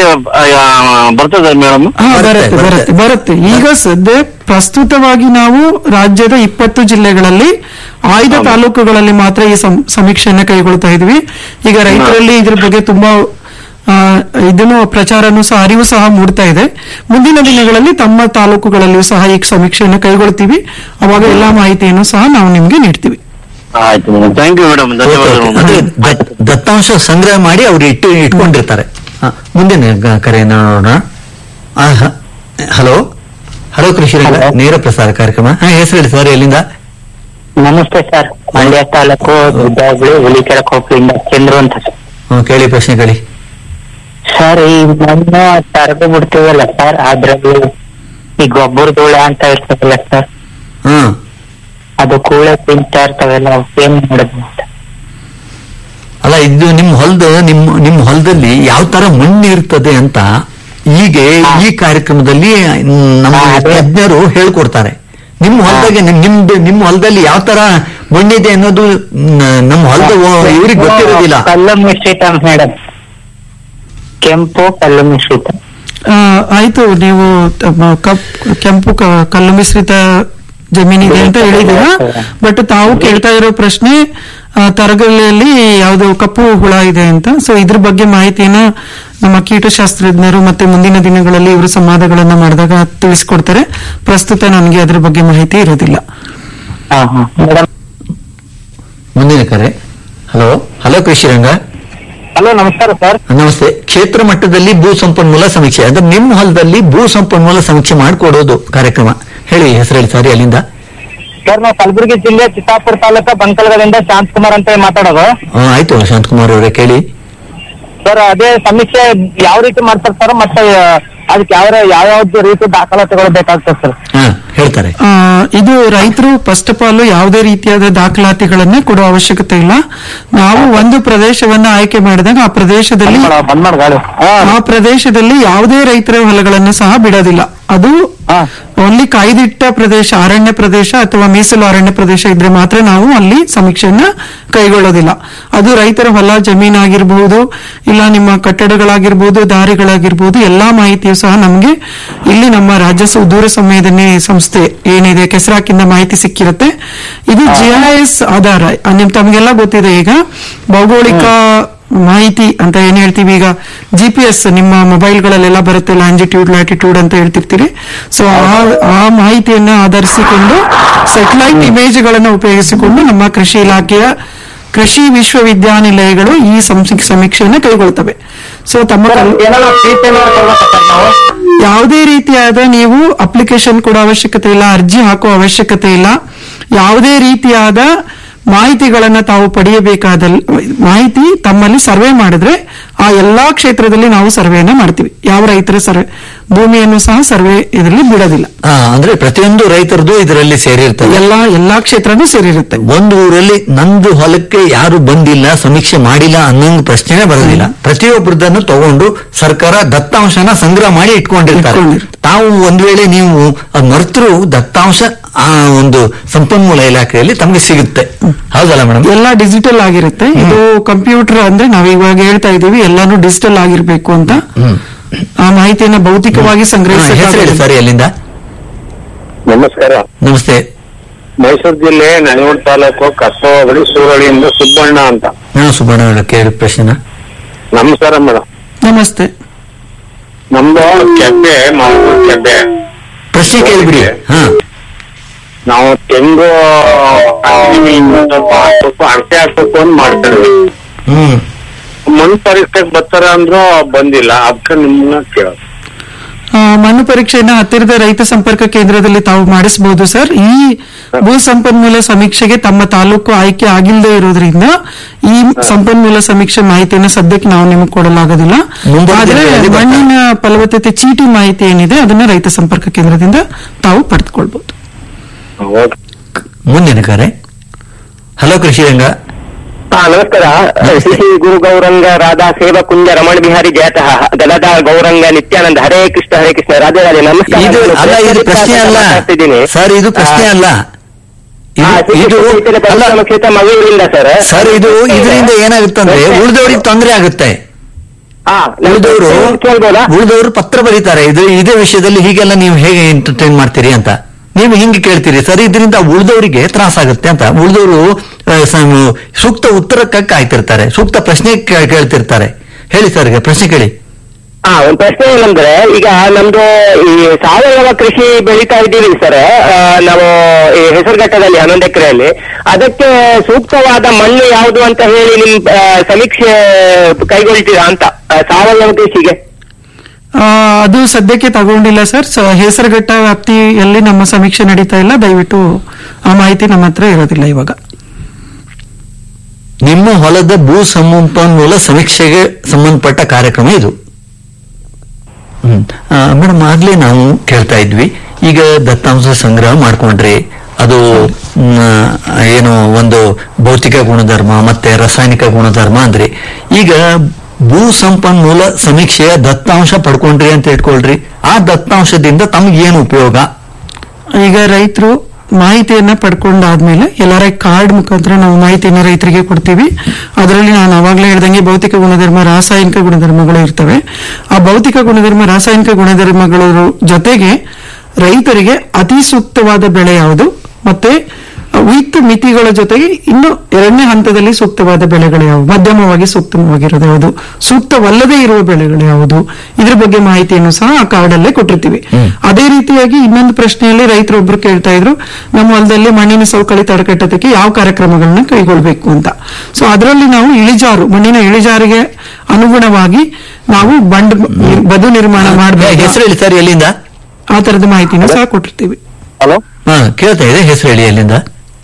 ಬರ್ತದೆ ಮೇಡಮ್ ಹಾ ಬರುತ್ತೆ, ಬರುತ್ತೆ ಬರುತ್ತೆ. ಬರುತ್ತೆ ಬರುತ್ತೆ ಈಗ ಸದ್ಯ ಪ್ರಸ್ತುತವಾಗಿ ನಾವು ರಾಜ್ಯದ ಇಪ್ಪತ್ತು ಜಿಲ್ಲೆಗಳಲ್ಲಿ ಆಯ್ದ ತಾಲೂಕುಗಳಲ್ಲಿ ಮಾತ್ರ ಈ ಸಂ- ಸಮೀಕ್ಷೆಯನ್ನ ಕೈಗೊಳ್ತಾ ಇದ್ವಿ ಈಗ ರೈತರಲ್ಲಿ ಇದ್ರ ಬಗ್ಗೆ ತುಂಬಾ ಆ, ಇದನ್ನು ಪ್ರಚಾರನೂ ಸಹ ಅರಿವು ಸಹ ಮೂಡ್ತಾ ಇದೆ ಮುಂದಿನ ದಿನಗಳಲ್ಲಿ ತಮ್ಮ ತಾಲೂಕುಗಳಲ್ಲಿಯೂ ಸಹ ಈ ಸಮೀಕ್ಷೆಯನ್ನು ಕೈಗೊಳ್ತೀವಿ ಅವಾಗ ಎಲ್ಲಾ ಮಾಹಿತಿಯನ್ನು ಸಹ ನಾವು ನಿಮ್ಗೆ ನೀಡ್ತೀವಿ ಆಯ್ತು ಮೇಡಮ್ ಥ್ಯಾಂಕ್ ಯು ಮೇಡಮ್ ಧನ್ಯವಾದಗಳು ಅಂದ್ರೆ ದತ್- ದತ್ತಾಂಶ ಸಂಗ್ರಹ ಮಾಡಿ ಅವ್ರು ಇಟ್ಟು ಇಟ್ಕೊಂಡಿರ್ತಾರೆ ಹ, ಮುಂದಿನ ಗ- ಕರೆಯನ್ನ ನೋಡೋಣ ಆ, ಹ- ಹಲೋ ಹಲೋ ಕೃಷಿ ರಂಗ ಹಲೋ. ನೇರ ಪ್ರಸಾರ ಕಾರ್ಯಕ್ರಮ ಹಾ ಹೆಸರು ಹೇಳಿ ಸರ್ ಎಲ್ಲಿಂದ ನಮಸ್ತೆ ಸರ್ ಮಂಡ್ಯ ತಾಲೂಕು ದುಡ್ಡಾಗುಳಿ ಹುಲಿಕೆರೆ ಕೊಪ್ಪಳಿಂದ ಚಂದ್ರು ಅಂತ ಸರ್. ಹ್ಮ್, ಕೇಳಿ ಪ್ರಶ್ನೆ ಕೇಳಿ ಸರ್ ಈ ಮಣ್ಣು ತರದು ಬಿಡ್ತೀವಲ್ಲ ಸರ್ ಅದ್ರಲ್ಲಿ ಈ ಗೊಬ್ಬರ ಧೂಳ ಅಂತ ಇರ್ತದಲ್ಲ ಸರ್ ಹ್ಮ್ ಅದು ಕೂಳೆ ತಿಂತಾ ಇರ್ತಾವಲ್ಲ ಅವಕ್ಕೆ ಏನ್ ಮಾಡೋದು ಅಂತ ಅಲ್ಲ ಇದು ನಿಮ್ ಹೊಲದ ನಿಮ್ ನಿಮ್ ಹೊಲದಲ್ಲಿ ಯಾವ ತರ ಮಣ್ಣು ಇರ್ತದೆ ಅಂತ ಈಗ ಈ ಕಾರ್ಯಕ್ರಮದಲ್ಲಿ ನಮ್ಮ ಹಾ, ಅದೇ. ತಜ್ಞರು ಹೇಳ್ಕೊಡ್ತಾರೆ ನಿಮ್ಮ ಹೊಲದಾಗೆ ನಿಮ್- ನಿಮ್ದು ನಿಮ್ಮ ಹೊಲದಲ್ಲಿ ಯಾವ ತರ ಮಣ್ಣಿದೆ ಅನ್ನೋದು ನ- ನಮ್ಮ ಹೊಲದ ಇವ್ರಿಗೆ ಗೊತ್ತಿರೋದಿಲ್ಲ ಕಲ್ಲು ಮಿಶ್ರಿತ ಮೇಡಮ್ ಕೆಂಪು ಕಲ್ಲು ಮಿಶ್ರಿತ ಆ, ಆಯ್ತು ನೀವು ತಮ್ಮ ಕಪ್ ಕೆಂಪು ಕ- ಕಲ್ಲು ಮಿಶ್ರಿತ ಜಮೀನಿದೆ ಅಂತ ಹೇಳಿದೀರಾ ಬಟ್ ತಾವು ಕೇಳ್ತಾ ಇರೋ ಪ್ರಶ್ನೆ ಆ, ತರಗಲಿಯಲ್ಲಿ ಯಾವುದು ಕಪ್ಪು ಹುಳ ಇದೆ ಅಂತ ಸೊ ಇದ್ರ ಬಗ್ಗೆ ಮಾಹಿತಿಯನ್ನ ನಮ್ಮ ಕೀಟಶಾಸ್ತ್ರಜ್ಞರು ಮತ್ತೆ ಮುಂದಿನ ದಿನಗಳಲ್ಲಿ ಇವರು ಸಂವಾದಗಳನ್ನ ಮಾಡಿದಾಗ ತಿಳಿಸ್ಕೊಡ್ತಾರೆ ಪ್ರಸ್ತುತ ನನಗೆ ಅದ್ರ ಬಗ್ಗೆ ಮಾಹಿತಿ ಇರೋದಿಲ್ಲ ಹಾ ಹಾ ಮೇಡಮ್ ಮುಂದಿನ ಕರೆ ಹಲೋ ಹಲೋ ಕೃಷಿ ರಂಗ ಹಲೋ ನಮಸ್ಕಾರ ಸರ್ ನಮಸ್ತೆ ಕ್ಷೇತ್ರ ಮಟ್ಟದಲ್ಲಿ ಭೂ ಸಂಪನ್ಮೂಲ ಸಮೀಕ್ಷೆ ಅಂದ್ರೆ ನಿಮ್ಮ ಹೊಲದಲ್ಲಿ ಭೂ ಸಂಪನ್ಮೂಲ ಸಮೀಕ್ಷೆ ಮಾಡಿಕೊಡೋದು ಕಾರ್ಯಕ್ರಮ ಹೇಳಿ ಹೆಸರು ಹೇಳಿ ಸಾರಿ ಅಲ್ಲಿಂದ ಸರ್ ನಾವು ಕಲಬುರಗಿ ಜಿಲ್ಲೆ ಚಿತ್ತಾಪುರ ತಾಲೂಕ ಬಂಕಲ್ಗದಿಂದ ಶಾಂತಕುಮಾರ್ ಅಂತ ಮಾತಾಡೋದು ಆ, ಆಯ್ತು ಶಾಂತಕುಮಾರ್ ಅವರೇ ಕೇಳಿ ಸರ್ ಅದೇ ಸಮೀಕ್ಷೆ ಯಾವ ರೀತಿ ಮಾಡ್ತಾರೆ ಸರ್ ಮತ್ತೆ ಅದಕ್ಕೆ ಯಾವ ಯಾವ್ಯಾವ್ದು ರೀತಿ ದಾಖಲಾತಿಗಳು ಬೇಕಾಗ್ತದೆ ಸರ್ ಹಾ ಹೇಳ್ತಾರೆ ಆ, ಇದು ರೈತರು ಫಸ್ಟ್ ಆಫ್ ಆಲ್ ಯಾವುದೇ ರೀತಿಯಾದ ದಾಖಲಾತಿಗಳನ್ನ ಕೊಡುವ ಅವಶ್ಯಕತೆ ಇಲ್ಲ ನಾವು ಒಂದು ಪ್ರದೇಶವನ್ನ ಆಯ್ಕೆ ಮಾಡಿದಾಗ ಆ ಪ್ರದೇಶದಲ್ಲಿ ಬಂದ್ ಮಾಡ ಗಾಳಿ ಆ ಪ್ರದೇಶದಲ್ಲಿ ಯಾವುದೇ ರೈತರ ಹೊಲಗಳನ್ನು ಸಹ ಬಿಡೋದಿಲ್ಲ ಅದು ಹಾ. ಓನ್ಲಿ ಕಾಯ್ದಿಟ್ಟ ಪ್ರದೇಶ ಅರಣ್ಯ ಪ್ರದೇಶ ಅಥವಾ ಮೀಸಲು ಅರಣ್ಯ ಪ್ರದೇಶ ಇದ್ರೆ ಮಾತ್ರ ನಾವು ಅಲ್ಲಿ ಸಮೀಕ್ಷೆಯನ್ನ ಕೈಗೊಳ್ಳೋದಿಲ್ಲ ಅದು ರೈತರ ಹೊಲ ಜಮೀನಾಗಿರ್ಬಹುದು ಇಲ್ಲ ನಿಮ್ಮ ಕಟ್ಟಡಗಳಾಗಿರ್ಬೋದು ದಾರಿಗಳಾಗಿರ್ಬೋದು ಎಲ್ಲಾ ಮಾಹಿತಿಯು ಸಹ ನಮಗೆ ಇಲ್ಲಿ ನಮ್ಮ ರಾಜ್ಯ ಸು- ದೂರ ಸಂವೇದನೆ ಸಂಸ್ಥೆ ಏನಿದೆ ಕೆಸರಾಕಿಂದ ಮಾಹಿತಿ ಸಿಕ್ಕಿರುತ್ತೆ ಇದು ಜಿಐಎಸ್ ಆಧಾರ ಆ, ನಿಮ್ ತಮಗೆಲ್ಲ ಗೊತ್ತಿದೆ ಈಗ ಭೌಗೋಳಿಕ ಮಾಹಿತಿ ಅಂತ ಏನ್ ಹೇಳ್ತೀವಿ ಈಗ ಜಿ ಪಿ ಎಸ್ ನಿಮ್ಮ ಮೊಬೈಲ್ಗಳಲ್ಲೆಲ್ಲ ಬರುತ್ತೆ ಲ್ಯಾಂಜಿಟ್ಯೂಡ್ ಲ್ಯಾಟಿಟ್ಯೂಡ್ ಅಂತ ಹೇಳ್ತಿರ್ತೀರಿ ಸೊ ಆ ಮಾಹಿತಿಯನ್ನ ಆಧರಿಸಿಕೊಂಡು ಸೆಟಲೈಟ್ ಇಮೇಜ್ಗಳನ್ನು ಉಪಯೋಗಿಸಿಕೊಂಡು ನಮ್ಮ ಕೃಷಿ ಇಲಾಖೆಯ ಕೃಷಿ ವಿಶ್ವವಿದ್ಯಾನಿಲಯಗಳು ಈ ಸಂಸಿ- ಸಮೀಕ್ಷೆಯನ್ನು ಕೈಗೊಳ್ತವೆ ಸೊ ತಮ್ಮ ಕಲ್- ಏನಾದ್ರು ಫೀಸ್ ಏನಾದ್ರು ಕೊಡ್ಬೇಕಾ ಸರ್ ನಾವು ಯಾವುದೇ ರೀತಿಯಾದ ನೀವು ಅಪ್ಲಿಕೇಶನ್ ಕೊಡೋ ಅವಶ್ಯಕತೆ ಇಲ್ಲ ಅರ್ಜಿ ಹಾಕೋ ಅವಶ್ಯಕತೆ ಇಲ್ಲ ಯಾವುದೇ ರೀತಿಯಾದ ಮಾಹಿತಿಗಳನ್ನ ತಾವು ಪಡೆಯಬೇಕಾದ ಮಾಹಿತಿ ತಮ್ಮಲ್ಲಿ ಸರ್ವೆ ಮಾಡಿದ್ರೆ ಆ ಎಲ್ಲಾ ಕ್ಷೇತ್ರದಲ್ಲಿ ನಾವು ಸರ್ವೆಯನ್ನ ಮಾಡ್ತೀವಿ ಯಾವ ರೈತರ ಸರ್ವೆ ಭೂಮಿಯನ್ನು ಸಹ ಸರ್ವೆ ಇದರಲ್ಲಿ ಬಿಡೋದಿಲ್ಲ ಆ, ಅಂದ್ರೆ ಪ್ರತಿಯೊಂದು ರೈತರದು ಇದರಲ್ಲಿ ಸೇರಿರ್ತದೆ ಎಲ್ಲಾ ಎಲ್ಲಾ ಕ್ಷೇತ್ರನೂ ಸೇರಿರುತ್ತೆ ಒಂದು ಊರಲ್ಲಿ ನಂದು ಹೊಲಕ್ಕೆ ಯಾರು ಬಂದಿಲ್ಲ ಸಮೀಕ್ಷೆ ಮಾಡಿಲ್ಲ ಅನ್ನೋ ಪ್ರಶ್ನೆನೇ ಬರೋದಿಲ್ಲ ಪ್ರತಿಯೊಬ್ಬರದನ್ನು ತಗೊಂಡು ಸರ್ಕಾರ ದತ್ತಾಂಶನ ಸಂಗ್ರಹ ಮಾಡಿ ಇಟ್ಕೊಂಡಿರ್ತಾರೆ ಇಟ್ಕೊಂಡಿರ್ತಾರೆ. ತಾವು ಒಂದ್ ವೇಳೆ ನೀವು ಅದ್ ಮರ್ತರು ದತ್ತಾಂಶ ಆ ಒಂದು ಸಂಪನ್ಮೂಲ ಇಲಾಖೆಯಲ್ಲಿ ತಮಗೆ ಸಿಗುತ್ತೆ ಹೌದಲ್ಲ ಮೇಡಮ್ ಎಲ್ಲ ಡಿಜಿಟಲ್ ಆಗಿರುತ್ತೆ ಇದು ಕಂಪ್ಯೂಟರ್ ಅಂದ್ರೆ ನಾವು ಇವಾಗ ಹೇಳ್ತಾ ಇದೀವಿ ಎಲ್ಲಾನು ಡಿಜಿಟಲ್ ಆಗಿರ್ಬೇಕು ಅಂತ ಆ ಮಾಹಿತಿಯನ್ನ ಭೌತಿಕವಾಗಿ ಹೆಸರು ಹೇಳಿ ಸಂಗ್ರಹಿಸ ಸರಿ ಅಲ್ಲಿಂದ ನಮಸ್ಕಾರ ನಮಸ್ತೆ ಮೈಸೂರು ಜಿಲ್ಲೆ ನನೆಯೂರು ತಾಲೂಕು ಕಸಬ ಬಳಿ ಸೂರಳಿಯಿಂದ ಸುಬ್ಬಣ್ಣ ಅಂತ ಹಾ ಸುಬ್ಬಣ್ಣ ಅವರ ಕೇಳಿ ಪ್ರಶ್ನೆನ ನಮಸ್ಕಾರ ಮೇಡಮ್ ನಮಸ್ತೆ ನಮ್ದು ಕೆಬ್ಬೆ ಮಾಮೂಲು ಕೆಬ್ಬೆ ಪ್ರಶ್ನೆ ಕೇಳಿಬಿಡಿ ಹಾ ನಾವು ತೆಂಗು ಹಾಕ್ತೀವಿ, ಇನ್ನೊಂದ್ ಸ್ವಲ್ಪ ಹಾಕ್ಬೇಕು ಅಳತೆ ಹಾಕ್ಬೇಕು ಅಂತ ಮಾಡ್ತಾರೆ ಹ್ಮ್ ಮಣ್ಣು ಪರೀಕ್ಷೆಗೆ ಬರ್ತಾರ ಅಂದ್ರು ಬಂದಿಲ್ಲ ಅದಕ್ಕೆ ನಿಮ್ಮನ್ನ ಕೇಳೋದು ಆ, ಮಣ್ಣು ಪರೀಕ್ಷೆಯನ್ನ ಹತ್ತಿರದ ರೈತ ಸಂಪರ್ಕ ಕೇಂದ್ರದಲ್ಲಿ ತಾವು ಮಾಡಿಸಬಹುದು ಸರ್ ಈ ಭೂ ಸಂಪನ್ಮೂಲ ಸಮೀಕ್ಷೆಗೆ ತಮ್ಮ ತಾಲೂಕು ಆಯ್ಕೆ ಆಗಿಲ್ಲದೆ ಇರೋದ್ರಿಂದ ಈ ಸಂಪನ್ಮೂಲ ಸಮೀಕ್ಷೆ ಮಾಹಿತಿಯನ್ನು ಸದ್ಯಕ್ಕೆ ನಾವು ನಿಮಗೆ ಕೊಡಲಾಗೋದಿಲ್ಲ ಮುಂದಿನ ಆದ್ರೆ ದಿನಗಳಲ್ಲಿ ಬರ್ತಾರೆ. ಮಣ್ಣಿನ ಫಲವತ್ತತೆ ಚೀಟಿ ಮಾಹಿತಿ ಏನಿದೆ ಅದನ್ನ ರೈತ ಸಂಪರ್ಕ ಕೇಂದ್ರದಿಂದ ತಾವು ಪಡೆದುಕೊಳ್ಬಹುದು ಮುಂದಿನ ಕರೆ ಹಲೋ ಕೃಷಿರಂಗ ಹಾ ನಮಸ್ಕಾರ ಶ್ರೀ ಗುರು ಗೌರಂಗ ರಾಧಾ ಸೇವಾ ಕುಂಜ ರಮಣ ಬಿಹಾರಿ ಜಯತಃ ಗದದ ಗೌರಂಗ ನಿತ್ಯಾನಂದ ಹರೇ ಕೃಷ್ಣ ಹರೇ ಕೃಷ್ಣ ರಾಧೆ ರಾಧೆ ನಮಸ್ಕಾರ ಇದು ನಾನು ಅಲ್ಲ ಇದು ಪ್ರಶ್ನೆ ಅಲ್ಲ ಮಾತಾಡ್ತಿದ್ದೀನಿ. ಸರ್ ಇದು ಪ್ರಶ್ನೆ ಅಲ್ಲ ಹಾ, ಇದು- ಇದು ಶ್ರೀಕೃಷ್ಣ ಚೈತನ್ಯ ಅಲ್ಲ ಪರಶುರಾಮ ಕ್ಷೇತ್ರ ಮಗಳೂರಿಂದ ಸರ್ ಸರ್ ಇದು ಇದರಿಂದ ಏನಾಗುತ್ತಂದ್ರೆ ಉಳಿದವರಿಗೆ ತೊಂದರೆ ಆಗುತ್ತೆ ಹಾ ನಾನು ಉಳಿದವರು ಕೇಳ್ಬೋದಾ ಉಳಿದವರು ಪತ್ರ ಬರೀತಾರೆ ಇದು ಇದೇ ವಿಷಯದಲ್ಲಿ ಹೀಗೆಲ್ಲ ನೀವು ಹೇಗೆ ಎಂಟರ್ಟೈನ್ ಮಾಡ್ತೀರಿ ಅಂತ ನೀವು ಹಿಂಗೆ ಕೇಳ್ತೀರಿ ಸರ್ ಇದರಿಂದ ಉಳಿದವರಿಗೆ ತ್ರಾಸಾಗುತ್ತೆ ಅಂತ ಉಳಿದವರು ಸೂಕ್ತ ಉತ್ತರಕ್ಕೆ ಕಾಯ್ತಿರ್ತಾರೆ ಸೂಕ್ತ ಪ್ರಶ್ನೆ ಕೇ- ಕೇಳ್ತಿರ್ತಾರೆ ಹೇಳಿ ಸರ್ ಈಗ ಪ್ರಶ್ನೆ ಕೇಳಿ ಹಾ ಒಂದ್ ಪ್ರಶ್ನೆ ಏನಂದ್ರೆ ಈಗ ನಮ್ದು ಈ ಸಾವಯವ ಕೃಷಿ ಬೆಳೀತಾ ಇದ್ದೀವಿ ಸರ್ ಆ, ನಾವು ಈ ಹೆಸರುಘಟ್ಟದಲ್ಲಿ ಹನ್ನೊಂದು ಎಕರೆಯಲ್ಲಿ ಅದಕ್ಕೆ ಸೂಕ್ತವಾದ ಮಣ್ಣು ಯಾವುದು ಅಂತ ಹೇಳಿ ನಿಮ್ ಆ, ಸಮೀಕ್ಷೆ ಕೈಗೊಳ್ತೀರಾ ಅಂತ ಆ, ಸಾವಯವ ಕೃಷಿಗೆ ಆ, ಅದು ಸದ್ಯಕ್ಕೆ ತಗೊಂಡಿಲ್ಲ ಸರ್ ಸ- ಹೆಸರುಘಟ್ಟ ವ್ಯಾಪ್ತಿಯಲ್ಲಿ ನಮ್ಮ ಸಮೀಕ್ಷೆ ನಡೀತಾ ಇಲ್ಲ ದಯವಿಟ್ಟು ಆ ಮಾಹಿತಿ ನಮ್ಮ ಹತ್ರ ಇರೋದಿಲ್ಲ ಇವಾಗ ನಿಮ್ಮ ಹೊಲದ ಭೂ ಸಂಪನ್ಮೂಲ ಸಮೀಕ್ಷೆಗೆ ಸಂಬಂಧಪಟ್ಟ ಕಾರ್ಯಕ್ರಮ ಇದು ಮೇಡಮ್ ಆಗ್ಲೇ ನಾವು ಕೇಳ್ತಾ ಇದ್ವಿ ಈಗ ದತ್ತಾಂಶ ಸಂಗ್ರಹ ಮಾಡ್ಕೊಂಡ್ರಿ ಅದು ಮ್, ಏನು ಒಂದು ಭೌತಿಕ ಗುಣಧರ್ಮ ಮತ್ತೆ ರಾಸಾಯನಿಕ ಗುಣಧರ್ಮ ಅಂದ್ರಿ ಈಗ ಭೂ ಸಂಪನ್ಮೂಲ ಸಮೀಕ್ಷೆಯ ದತ್ತಾಂಶ ಪಡ್ಕೊಂಡ್ರಿ ಅಂತ ಇಟ್ಕೊಳ್ರಿ ಆ ದತ್ತಾಂಶದಿಂದ ತಮ್ಗೇನು ಉಪಯೋಗ ಈಗ ರೈತರು ಮಾಹಿತಿಯನ್ನ ಪಡ್ಕೊಂಡಾದ್ಮೇಲೆ ಎಲ್ಲರ ಕಾರ್ಡ್ ಮುಖಾಂತರ ನಾವು ಮಾಹಿತಿಯನ್ನ ರೈತರಿಗೆ ಕೊಡ್ತೀವಿ ಅದರಲ್ಲಿ ನಾನು ಅವಾಗಲೇ ಹೇಳ್ದಂಗೆ ಭೌತಿಕ ಗುಣಧರ್ಮ ರಾಸಾಯನಿಕ ಗುಣಧರ್ಮಗಳು ಇರ್ತವೆ ಆ ಭೌತಿಕ ಗುಣಧರ್ಮ ರಾಸಾಯನಿಕ ಗುಣಧರ್ಮಗಳ ಜೊತೆಗೆ ರೈತರಿಗೆ ಅತಿ ಸೂಕ್ತವಾದ ಬೆಳೆ ಯಾವುದು ಮತ್ತೆ ವಿತ್ ಮಿತಿಗಳ ಜೊತೆಗೆ ಇನ್ನು ಎರಡನೇ ಹಂತದಲ್ಲಿ ಸೂಕ್ತವಾದ ಬೆಳೆಗಳು ಯಾವುವು ಮಧ್ಯಮವಾಗಿ ಸೂಕ್ತವಾಗಿರೋದು ಯಾವುದು ಸೂಕ್ತವಲ್ಲದೇ ಇರುವ ಬೆಳೆಗಳು ಯಾವುದು ಇದ್ರ ಬಗ್ಗೆ ಮಾಹಿತಿಯನ್ನು ಸಹ ಆ ಕಾರ್ಡಲ್ಲೇ ಕೊಟ್ಟಿರ್ತೀವಿ ಅದೇ ರೀತಿಯಾಗಿ ಇನ್ನೊಂದು ಪ್ರಶ್ನೆಯಲ್ಲಿ ರೈತರೊಬ್ರು ಕೇಳ್ತಾ ಇದ್ರು ನಮ್ಮ ಹೊಲದಲ್ಲಿ ಮಣ್ಣಿನ ಸವಕಳಿ ತಡೆಗಟ್ಟೋದಕ್ಕೆ ಯಾವ ಕಾರ್ಯಕ್ರಮಗಳನ್ನ ಕೈಗೊಳ್ಬೇಕು ಅಂತ ಸೊ ಅದರಲ್ಲಿ ನಾವು ಇಳಿಜಾರು ಮಣ್ಣಿನ ಇಳಿಜಾರಿಗೆ ಅನುಗುಣವಾಗಿ ನಾವು ಬಂಡ್ ಬದು ನಿರ್ಮಾಣ ಮಾಡಬೇಕು ಹೆಸರು ಹೇಳಿ ಸರ್ ಎಲ್ಲಿಂದ ಆ ತರದ ಮಾಹಿತಿನೂ ಸಹ ಕೊಟ್ಟಿರ್ತೀವಿ ಹಲೋ ಹಾ ಕೇಳ್ತಾ ಇದೆ ಹೆಸರು ಹೇಳಿ ಎಲ್ಲಿಂದ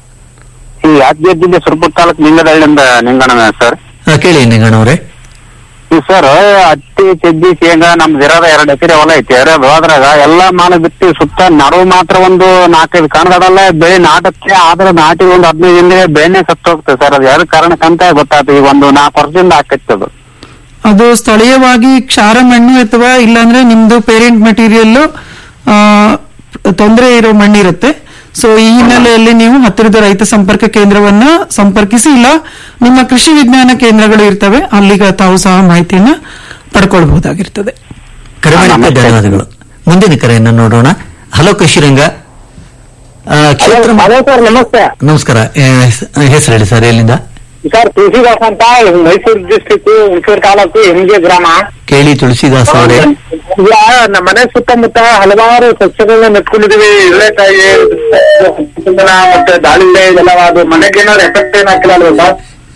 ಈ ಯಾದಗಿರಿ ಜಿಲ್ಲೆ ಸುರಪುರ ತಾಲೂಕು ಲಿಂಗದಳ್ಳಿಯಿಂದ ನಿಂಗಣ್ಣ ಸರ್ ಹಾ, ಕೇಳಿ ನಿಂಗಣ್ಣವ್ರೆ ಈ ಸರ್ ಹತ್ತಿ ಚಜ್ಜಿ ಶೇಂಗಾ ನಮ್ದು ಇರೋದ ಎರಡು ಎಕರೆ ಹೊಲ ಐತಿ ಎರಡು ಅದ್ರಾಗ ಎಲ್ಲಾ ಮಾಲ ಬಿತ್ತಿ ಸುತ್ತ ನಡುವು ಮಾತ್ರ ಒಂದು ನಾಲ್ಕೈದು ಕಣದಲ್ಲ ಬೆಳೆ ನಾಟಕ್ಕೆ ಆದ್ರೆ ನಾಟಿ ಒಂದು ಹದಿನೈದು ದಿನ ಬೆಳೆನೆ ಸತ್ತು ಹೋಗ್ತದೆ ಸರ್ ಅದು ಯಾವ್ದು ಕಾರಣಕ್ಕಂತ ಗೊತ್ತಾಯ್ತು ಈಗ ಒಂದು ನಾಲ್ಕು ವರ್ಷದಿಂದ ಆಕೈತಿ ಅದು ಅದು ಸ್ಥಳೀಯವಾಗಿ ಕ್ಷಾರ ಮಣ್ಣು ಅಥವಾ ಇಲ್ಲಾಂದ್ರೆ ನಿಮ್ದು ಪೇರೆಂಟ್ ಮೆಟೀರಿಯಲ್ ತೊಂದರೆ ಇರೋ ಮಣ್ಣಿರುತ್ತೆ ಸೊ ಈ ಹಿನ್ನೆಲೆಯಲ್ಲಿ ನೀವು ಹತ್ತಿರದ ರೈತ ಸಂಪರ್ಕ ಕೇಂದ್ರವನ್ನ ಸಂಪರ್ಕಿಸಿ ಇಲ್ಲ ನಿಮ್ಮ ಕೃಷಿ ವಿಜ್ಞಾನ ಕೇಂದ್ರಗಳು ಇರ್ತವೆ ಅಲ್ಲಿಗ ತಾವು ಸಹ ಮಾಹಿತಿಯನ್ನ ಪಡ್ಕೊಳ್ಬಹುದಾಗಿರ್ತದೆ ಕರೆ ಮಾಡಿದ್ದಕ್ಕೆ ಧನ್ಯವಾದಗಳು ಮುಂದಿನ ಕರೆಯನ್ನು ನೋಡೋಣ ಹಲೋ ಕೃಷಿರಂಗ ಆ, ಕ್ಷೇತ್ರ ಹಲೋ ಸರ್ ನಮಸ್ತೆ ನಮಸ್ಕಾರ ಆ, ಹೆಸ್- ಹೆಸರು ಹೇಳಿ ಸರ್ ಎಲ್ಲಿಂದ ಸರ್ ತುಳಸಿದಾಸ್ ಅಂತ ಮೈಸೂರು ಡಿಸ್ಟಿಕ್ ಹುಣಸೂರು ತಾಲೂಕು ಎಂಜೆ ಗ್ರಾಮ ಕೇಳಿ ತುಳಸಿದಾಸ್ ಅವರೇ ಈಗ ನಮ್ಮ ಮನೆ ಸುತ್ತಮುತ್ತ ಹಲವಾರು ಸಸ್ಯಗಳನ್ನ ನೆಟ್ಕೊಂಡಿದೀವಿ ಇಳೆಕಾಯಿ ಚಂದನ ಮತ್ತೆ ದಾಳಿಂಬೆ ಇದೆಲ್ಲ ಅದು ಮನೆಗೆ ಏನಾದ್ರು ಎಫೆಕ್ಟ್ ಏನ್ ಹಾಕಿಲ್ಲ ಅಲ್ವಾ ಸರ್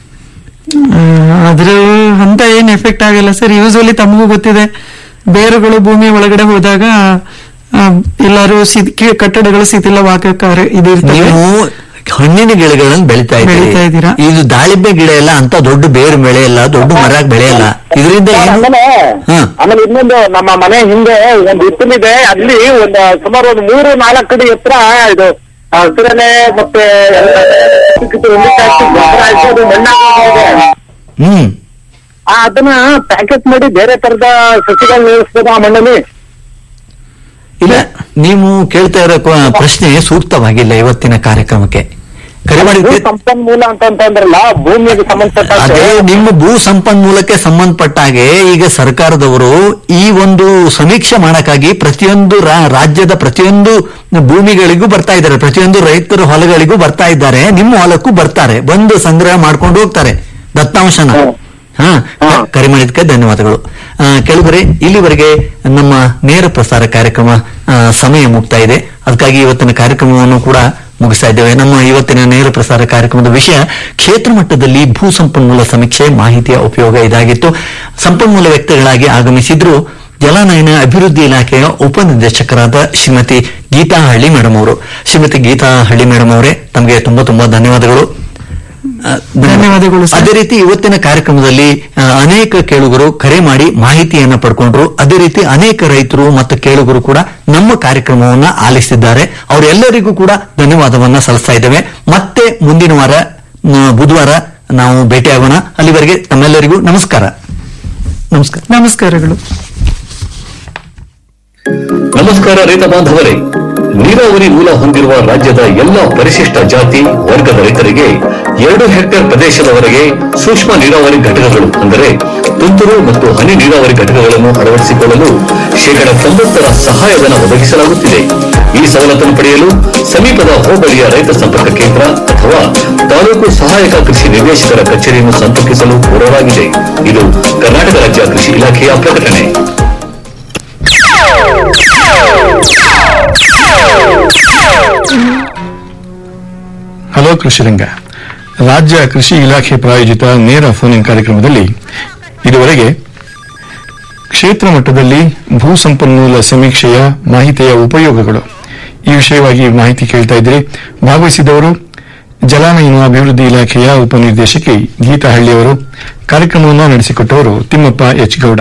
ಆ, ಅದ್ರ ಅಂತ ಏನ್ ಎಫೆಕ್ಟ್ ಆಗಲ್ಲ ಸರ್ ಯೂಶಲಿ ತಮಗೂ ಗೊತ್ತಿದೆ ಬೇರುಗಳು ಭೂಮಿಯ ಒಳಗಡೆ ಹೋದಾಗ ಆ, ಎಲ್ಲರೂ ಶಿಥಿ- ಕಿ- ಕಟ್ಟಡಗಳು ಶಿಥಿಲವಾಗಕ್ಕೆ ಇದು ಇರ್ತವೆ ನೀವು ಹಣ್ಣಿನ ಗಿಡಗಳನ್ನು ಬೆಳಿತಾ ಬೆಳಿತಾ ಇದ್ದೀರಿ ಇದ್ದೀರಾ? ಇದು ದಾಳಿಂಬೆ ಗಿಡ ಎಲ್ಲ ಅಂತ ದೊಡ್ಡ ಬೇರು ಬೆಳೆಯಲ್ಲ ದೊಡ್ಡ ಮರ ಬೆಳೆಯಲ್ಲ ಇದರಿಂದ ಸರ್, ಏನು ಆಮೇಲೆ ಹ್ಮ್. ಆಮೇಲೆ ಇನ್ನೊಂದು ನಮ್ಮ ಮನೆ ಹಿಂದೆ ಒಂದು ಹಿತ್ತಲಿದೆ ಅಲ್ಲಿ ಒಂದು ಸುಮಾರು ಒಂದು ಮೂರು ನಾಲ್ಕು ಅಡಿ ಎತ್ತರ ಇದು ಆ, ಹಸಿರೆಲೆ ಮತ್ತೆ ಚಿಕ್ಕ ಚಿಕ್ಕ ಹುಲ್ಲಿಕಾಯಿ ಹಾಕಿ ಗೊಬ್ಬರ ಹಾಕಿ ಅದು ಮಣ್ಣಾಗೋಗಿದೆ. ಹ್ಮ್ ಆ, ಅದನ್ನ ಪ್ಯಾಕೆಟ್ ಮಾಡಿ ಬೇರೆ ತರದ ಸಸಿಗಳನ್ನ ನಿಲ್ಲಿಸ್ಬೋದು ಆ ಮಣ್ಣಲ್ಲಿ ಇಲ್ಲ ನೀವು ಕೇಳ್ತಾ ಇರೋ ಕ- ಪ್ರಶ್ನೆ ಸೂಕ್ತವಾಗಿಲ್ಲ ಇವತ್ತಿನ ಕಾರ್ಯಕ್ರಮಕ್ಕೆ ಕರೆ ಭೂ ಮಾಡಿದ್ದೆ ಸಂಪನ್ಮೂಲ ಅಂತಂತಂದ್ರಲ್ಲ ಭೂಮಿಗೆ ಸಂಬಂಧಪಟ್ಟ ಅದೇ ನಿಮ್ಮ ಭೂ ಸಂಪನ್ಮೂಲಕ್ಕೆ ಸಂಬಂಧಪಟ್ಟ ಹಾಗೆ ಈಗ ಸರ್ಕಾರದವರು ಈ ಒಂದು ಸಮೀಕ್ಷೆ ಮಾಡಕ್ಕಾಗಿ ಪ್ರತಿಯೊಂದು ರಾ- ರಾಜ್ಯದ ಪ್ರತಿಯೊಂದು ಭೂಮಿಗಳಿಗೂ ಬರ್ತಾ ಇದ್ದಾರೆ ಪ್ರತಿಯೊಂದು ರೈತರ ಹೊಲಗಳಿಗೂ ಬರ್ತಾ ಇದ್ದಾರೆ ನಿಮ್ಮ ಹೊಲಕ್ಕೂ ಬರ್ತಾರೆ ಬಂದು ಸಂಗ್ರಹ ಮಾಡ್ಕೊಂಡು ಹೋಗ್ತಾರೆ ದತ್ತಾಂಶನ ಹಾ ಕರೆ ಮಾಡಿದ್ದಕ್ಕೆ ಧನ್ಯವಾದಗಳು ಆ, ಕೆಳಗರೆ ಇಲ್ಲಿವರೆಗೆ ನಮ್ಮ ನೇರ ಪ್ರಸಾರ ಕಾರ್ಯಕ್ರಮ ಆ, ಸಮಯ ಮುಗ್ತಾ ಇದೆ ಅದಕ್ಕಾಗಿ ಇವತ್ತಿನ ಕಾರ್ಯಕ್ರಮವನ್ನು ಕೂಡ ಮುಗಿಸ್ತಾ ಇದ್ದೇವೆ ನಮ್ಮ ಇವತ್ತಿನ ನೇರ ಪ್ರಸಾರ ಕಾರ್ಯಕ್ರಮದ ವಿಷಯ ಕ್ಷೇತ್ರ ಮಟ್ಟದಲ್ಲಿ ಭೂ ಸಂಪನ್ಮೂಲ ಸಮೀಕ್ಷೆ ಮಾಹಿತಿಯ ಉಪಯೋಗ ಇದಾಗಿತ್ತು ಸಂಪನ್ಮೂಲ ವ್ಯಕ್ತಿಗಳಾಗಿ ಆಗಮಿಸಿದ್ರು ಜಲಾನಯನ ಅಭಿವೃದ್ಧಿ ಇಲಾಖೆಯ ಉಪನಿರ್ದೇಶಕರಾದ ಶ್ರೀಮತಿ ಗೀತಾ ಹಳ್ಳಿ ಮೇಡಮ್ ಅವರು ಶ್ರೀಮತಿ ಗೀತಾ ಹಳ್ಳಿ ಮೇಡಮ್ ಅವರೇ ತಮಗೆ ತುಂಬಾ ತುಂಬಾ ಧನ್ಯವಾದಗಳು ಆ, ಧನ್ಯವಾದಗಳು ಸರ್. ಅದೇ ರೀತಿ ಇವತ್ತಿನ ಕಾರ್ಯಕ್ರಮದಲ್ಲಿ ಆ, ಅನೇಕ ಕೇಳುಗರು ಕರೆ ಮಾಡಿ ಮಾಹಿತಿಯನ್ನ ಪಡ್ಕೊಂಡ್ರು ಅದೇ ರೀತಿ ಅನೇಕ ರೈತರು ಮತ್ತು ಕೇಳುಗರು ಕೂಡ ನಮ್ಮ ಕಾರ್ಯಕ್ರಮವನ್ನ ಆಲಿಸಿದ್ದಾರೆ ಅವರೆಲ್ಲರಿಗೂ ಕೂಡ ಧನ್ಯವಾದವನ್ನ ಸಲ್ಲಿಸ್ತಾ ಇದ್ದೇವೆ ಮತ್ತೆ ಮುಂದಿನ ವಾರ ಮ್, ಬುಧವಾರ ನಾವು ಭೇಟಿಯಾಗೋಣ ಅಲ್ಲಿವರೆಗೆ ತಮ್ಮೆಲ್ಲರಿಗೂ ನಮಸ್ಕಾರ ನಮಸ್ಕಾರ ನಮಸ್ಕಾರಗಳು ನಮಸ್ಕಾರ ರೈತ ಬಾಂಧವರೇ ನೀರಾವರಿ ಮೂಲ ಹೊಂದಿರುವ ರಾಜ್ಯದ ಎಲ್ಲ ಪರಿಶಿಷ್ಟ ಜಾತಿ ವರ್ಗದ ರೈತರಿಗೆ ಎರಡು ಹೆಕ್ಟೇರ್ ಪ್ರದೇಶದವರೆಗೆ ಸೂಕ್ಷ್ಮ ನೀರಾವರಿ ಘಟಕಗಳು ಅಂದರೆ ತುಂತುರು ಮತ್ತು ಹನಿ ನೀರಾವರಿ ಘಟಕಗಳನ್ನು ಅಳವಡಿಸಿಕೊಳ್ಳಲು ಶೇಕಡ ತೊಂಬತ್ತರ ಸಹಾಯಧನ ಒದಗಿಸಲಾಗುತ್ತಿದೆ ಈ ಸವಲತ್ತನ್ನು ಪಡೆಯಲು ಸಮೀಪದ ಹೋಬಳಿಯ ರೈತ ಸಂಪರ್ಕ ಕೇಂದ್ರ ಅಥವಾ ತಾಲೂಕು ಸಹಾಯಕ ಕೃಷಿ ನಿರ್ದೇಶಕರ ಕಚೇರಿಯನ್ನು ಸಂಪರ್ಕಿಸಲು ಕೋರಲಾಗಿದೆ ಇದು ಕರ್ನಾಟಕ ರಾಜ್ಯ ಕೃಷಿ ಇಲಾಖೆಯ ಪ್ರಕಟಣೆ ಹಲೋ ಕೃಷಿರಂಗ ರಾಜ್ಯ ಕೃಷಿ ಇಲಾಖೆ ಪ್ರಾಯೋಜಿತ ನೇರ ಫೋನ್ ಇನ್ ಕಾರ್ಯಕ್ರಮದಲ್ಲಿ ಇದುವರೆಗೆ ಕ್ಷೇತ್ರ ಮಟ್ಟದಲ್ಲಿ ಭೂ ಸಂಪನ್ಮೂಲ ಸಮೀಕ್ಷೆಯ ಮಾಹಿತಿಯ ಉಪಯೋಗಗಳು ಈ ವಿಷಯವಾಗಿ ಮಾಹಿತಿ ಕೇಳ್ತಾ ಇದ್ರಿ ಭಾಗವಹಿಸಿದವರು ಜಲಾನಯನ ಅಭಿವೃದ್ಧಿ ಇಲಾಖೆಯ ಉಪನಿರ್ದೇಶಕಿ ಗೀತಾ ಹಳ್ಳಿಯವರು ಕಾರ್ಯಕ್ರಮವನ್ನು ನಡೆಸಿಕೊಟ್ಟವರು ತಿಮ್ಮಪ್ಪ ಎಚ್ ಗೌಡ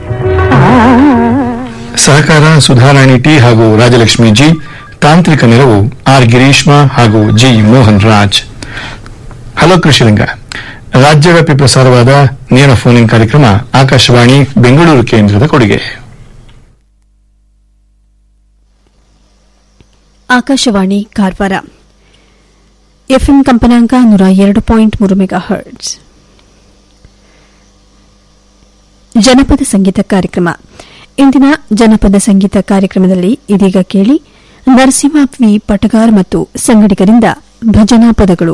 ಸಹಕಾರ ಸುಧಾರಾಣಿ ಟಿ ಹಾಗೂ ರಾಜಲಕ್ಷ್ಮಿ ಜಿ ತಾಂತ್ರಿಕ ನೆರವು ಆರ್ ಗಿರೀಶ್ಮ ಹಾಗೂ ಜಿ ಮೋಹನ್ ರಾಜ್ ಹಲೋ ಕೃಷಿರಂಗ ರಾಜ್ಯವ್ಯಾಪಿ ಪ್ರಸಾರವಾದ ನೇರ ಫೋನ್ ಇನ್ ಕಾರ್ಯಕ್ರಮ ಆಕಾಶವಾಣಿ ಬೆಂಗಳೂರು ಕೇಂದ್ರದ ಕೊಡುಗೆ ಆಕಾಶವಾಣಿ ಕಾರವಾರ ಎಫ್ಎಂ ಕಂಪನಾಂಕ ನೂರ ಎರಡು ಪಾಯಿಂಟ್ ಮೂರು ಮೆಗಾ ಹರ್ಟ್ಸ್ ಜನಪದ ಸಂಗೀತ ಕಾರ್ಯಕ್ರಮ ಇಂದಿನ ಜನಪದ ಸಂಗೀತ ಕಾರ್ಯಕ್ರಮದಲ್ಲಿ ಇದೀಗ ಕೇಳಿ ನರಸಿಂಹ ವಿ ಪಟಗಾರ್ ಮತ್ತು ಸಂಗಡಿಗರಿಂದ ಭಜನಾ ಪದಗಳು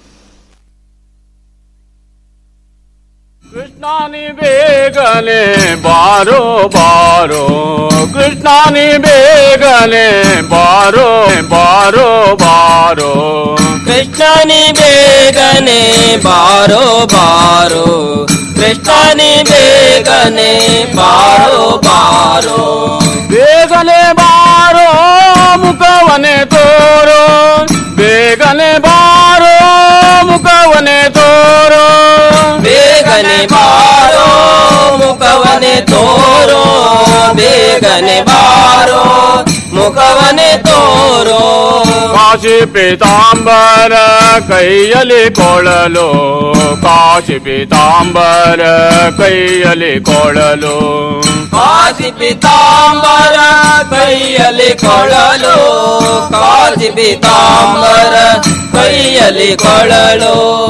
ಕೃಷ್ಣಾನಿ ಬೇಗನೆ ಬಾರೋ ಬಾರೋ ಕೃಷ್ಣಾನಿ ಬೇಗನೆ ಬಾರೋ ಬಾರೋ ಬಾರೋ ಕೃಷ್ಣನಿ ಬೇಗನೆ ಬಾರೋ ಬಾರೋ ಕೃಷ್ಣನಿ ಬೇಗನೆ ಬಾರೋ ಬಾರೋ ಬೇಗನೆ ಬಾರೋ ಮುಖವನೆ ತೋರೋ ಬೇಗನೆ ಬಾರೋ ಮುಖವನೆ ತೋರೋ ಬೇಗನೆ ಬಾರೋ ಮುಖವನೆ ತೋರೋ ಬೇಗನೆ ಬಾರೋ ಮುಖವನೆ ತೋರೋ ಕಾಶಿ ಪೀತಾಂಬರ ಕೈಯಲ್ಲಿ ಕೊಳಲು ಕಾಶಿ ಪೀತಾಂಬರ ಕೈಯಲ್ಲಿ ಕೊಳಲು ಕಾಜಿ ಪಿತಾಂಬರ ಕೈಯಲ್ಲಿ ಕೊಳಲು ಕಾಜಿ ಪಿತಾಂಬರ ಕೈಯಲ್ಲಿ ಕೊಳಲು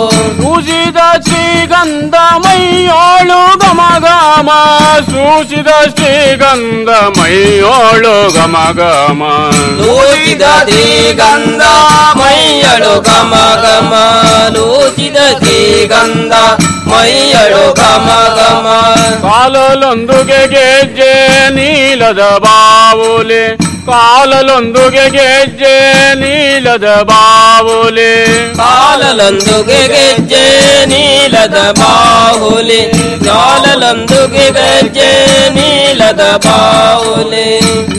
ಸೂಸಿದ ಶ್ರೀಗಂಧ ಮೈಯೋಳು ಗಮ ಗಮ ಸೂಸಿದ ಶ್ರೀಗಂಧ ಮೈಯೋಳು ಗಮ ಗಮ ಲೂಚಿದ ಶ್ರೀಗಂಧ ಮೈಯಳು ಘಮ ಘಮ ಲೂಚಿದ ಶ್ರೀಗಂಧ ಮೈಯಳು ಘಮ ಘಮ ಕಾಲಲೊಂದುಗೆ ಗೆಜ್ಜೆ ನೀಲದ ಬಾವುಲೆ ಕಾಲಲೊಂದುಗೆ ಗೆಜ್ಜೆ ನೀಲದ ಬಾವುಲೆ ಕಾಲಲೊಂದುಗೆ ಗೆಜ್ಜೆ ನೀಲದ ಬಾಹುಲಿ ಕಾಲಲೊಂದುಗೆ ಗೆಜ್ಜೆ ನೀಲದ ಬಾಹುಲಿ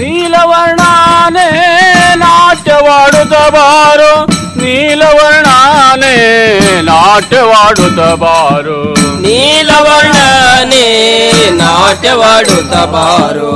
ನೀಲವರ್ಣಾನೆ ನಾಟ್ಯವಾಡುತ್ತ ಬಾರು ನೀಲವರ್ಣಾನೆ ನಾಟ್ಯವಾಡುತ್ತ ಬಾರು ನೀಲವರ್ಣನೆ ನಾಟ್ಯವಾಡುತ್ತ ಬಾರು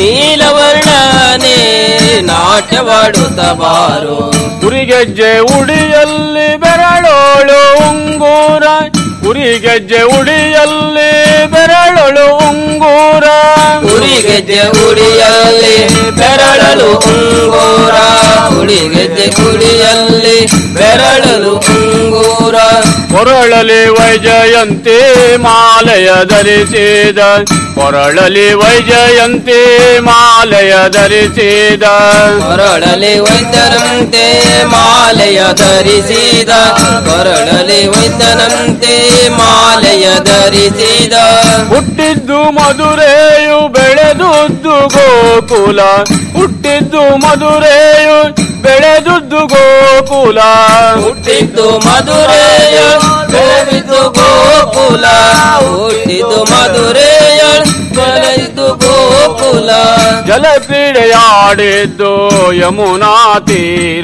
ನೀಲವರ್ಣನೆ ನಾಟ್ಯವಾಡುತ್ತ ಬಾರು ಉರಿಗೆಜ್ಜೆ ಉಡಿಯಲ್ಲಿ ಬೆರಳೋಳು ಉಂಗೂರ ಉರಿಗೆಜ್ಜೆ ಉಡಿಯಲ್ಲಿ ಬೆರಳೋಳು ಉಂಗೂರ ಉರಿಗೆಜ್ಜೆ ಉಡಿಯಲ್ಲಿ ಬೆರಳಲು ಉಂಗೂರ ಉಳಿಗೆಜ್ಜೆ ಉಡಿಯಲ್ಲಿ ಬೆರಳಲು ಉಂಗೂರ ಕೊರಳಲಿ ವೈಜಯಂತಿ ಮಾಲೆಯ ಧರಿಸಿದ ಕೊರಳಲಿ ವೈಜಯಂತಿ ಮಾಲೆಯ ಧರಿಸಿದ ಕೊರಳಲಿ ವೈದ್ಯನಂತೆ ಮಾಲೆಯ ಧರಿಸಿದ ಕೊರಳಲಿ ವೈದ್ಯನಂತೆ ಮಾಲೆಯ ಧರಿಸಿದ ಹುಟ್ಟಿದ್ದು ಮಧುರೆಯು ಬೆಳೆದುದ್ದು ಗೋಕುಲ ಹುಟ್ಟಿದ್ದು ಮಧುರೆಯು ಬೆಳೆದುದ್ದು ಗೋಕುಲ ಹುಟ್ಟಿದ್ದು ಮಧುರೆಯ ಬೆಳೆದಿದ್ದು ಗೋಕುಲ ಹುಟ್ಟಿದ್ದು ಮಧುರೆಯ ಬೆಳೆದಿದ್ದು ಗೋಕುಲ ಜಲಕ್ರೀಡೆಯಾಡಿದ್ದು ಯಮುನಾ ತೀರ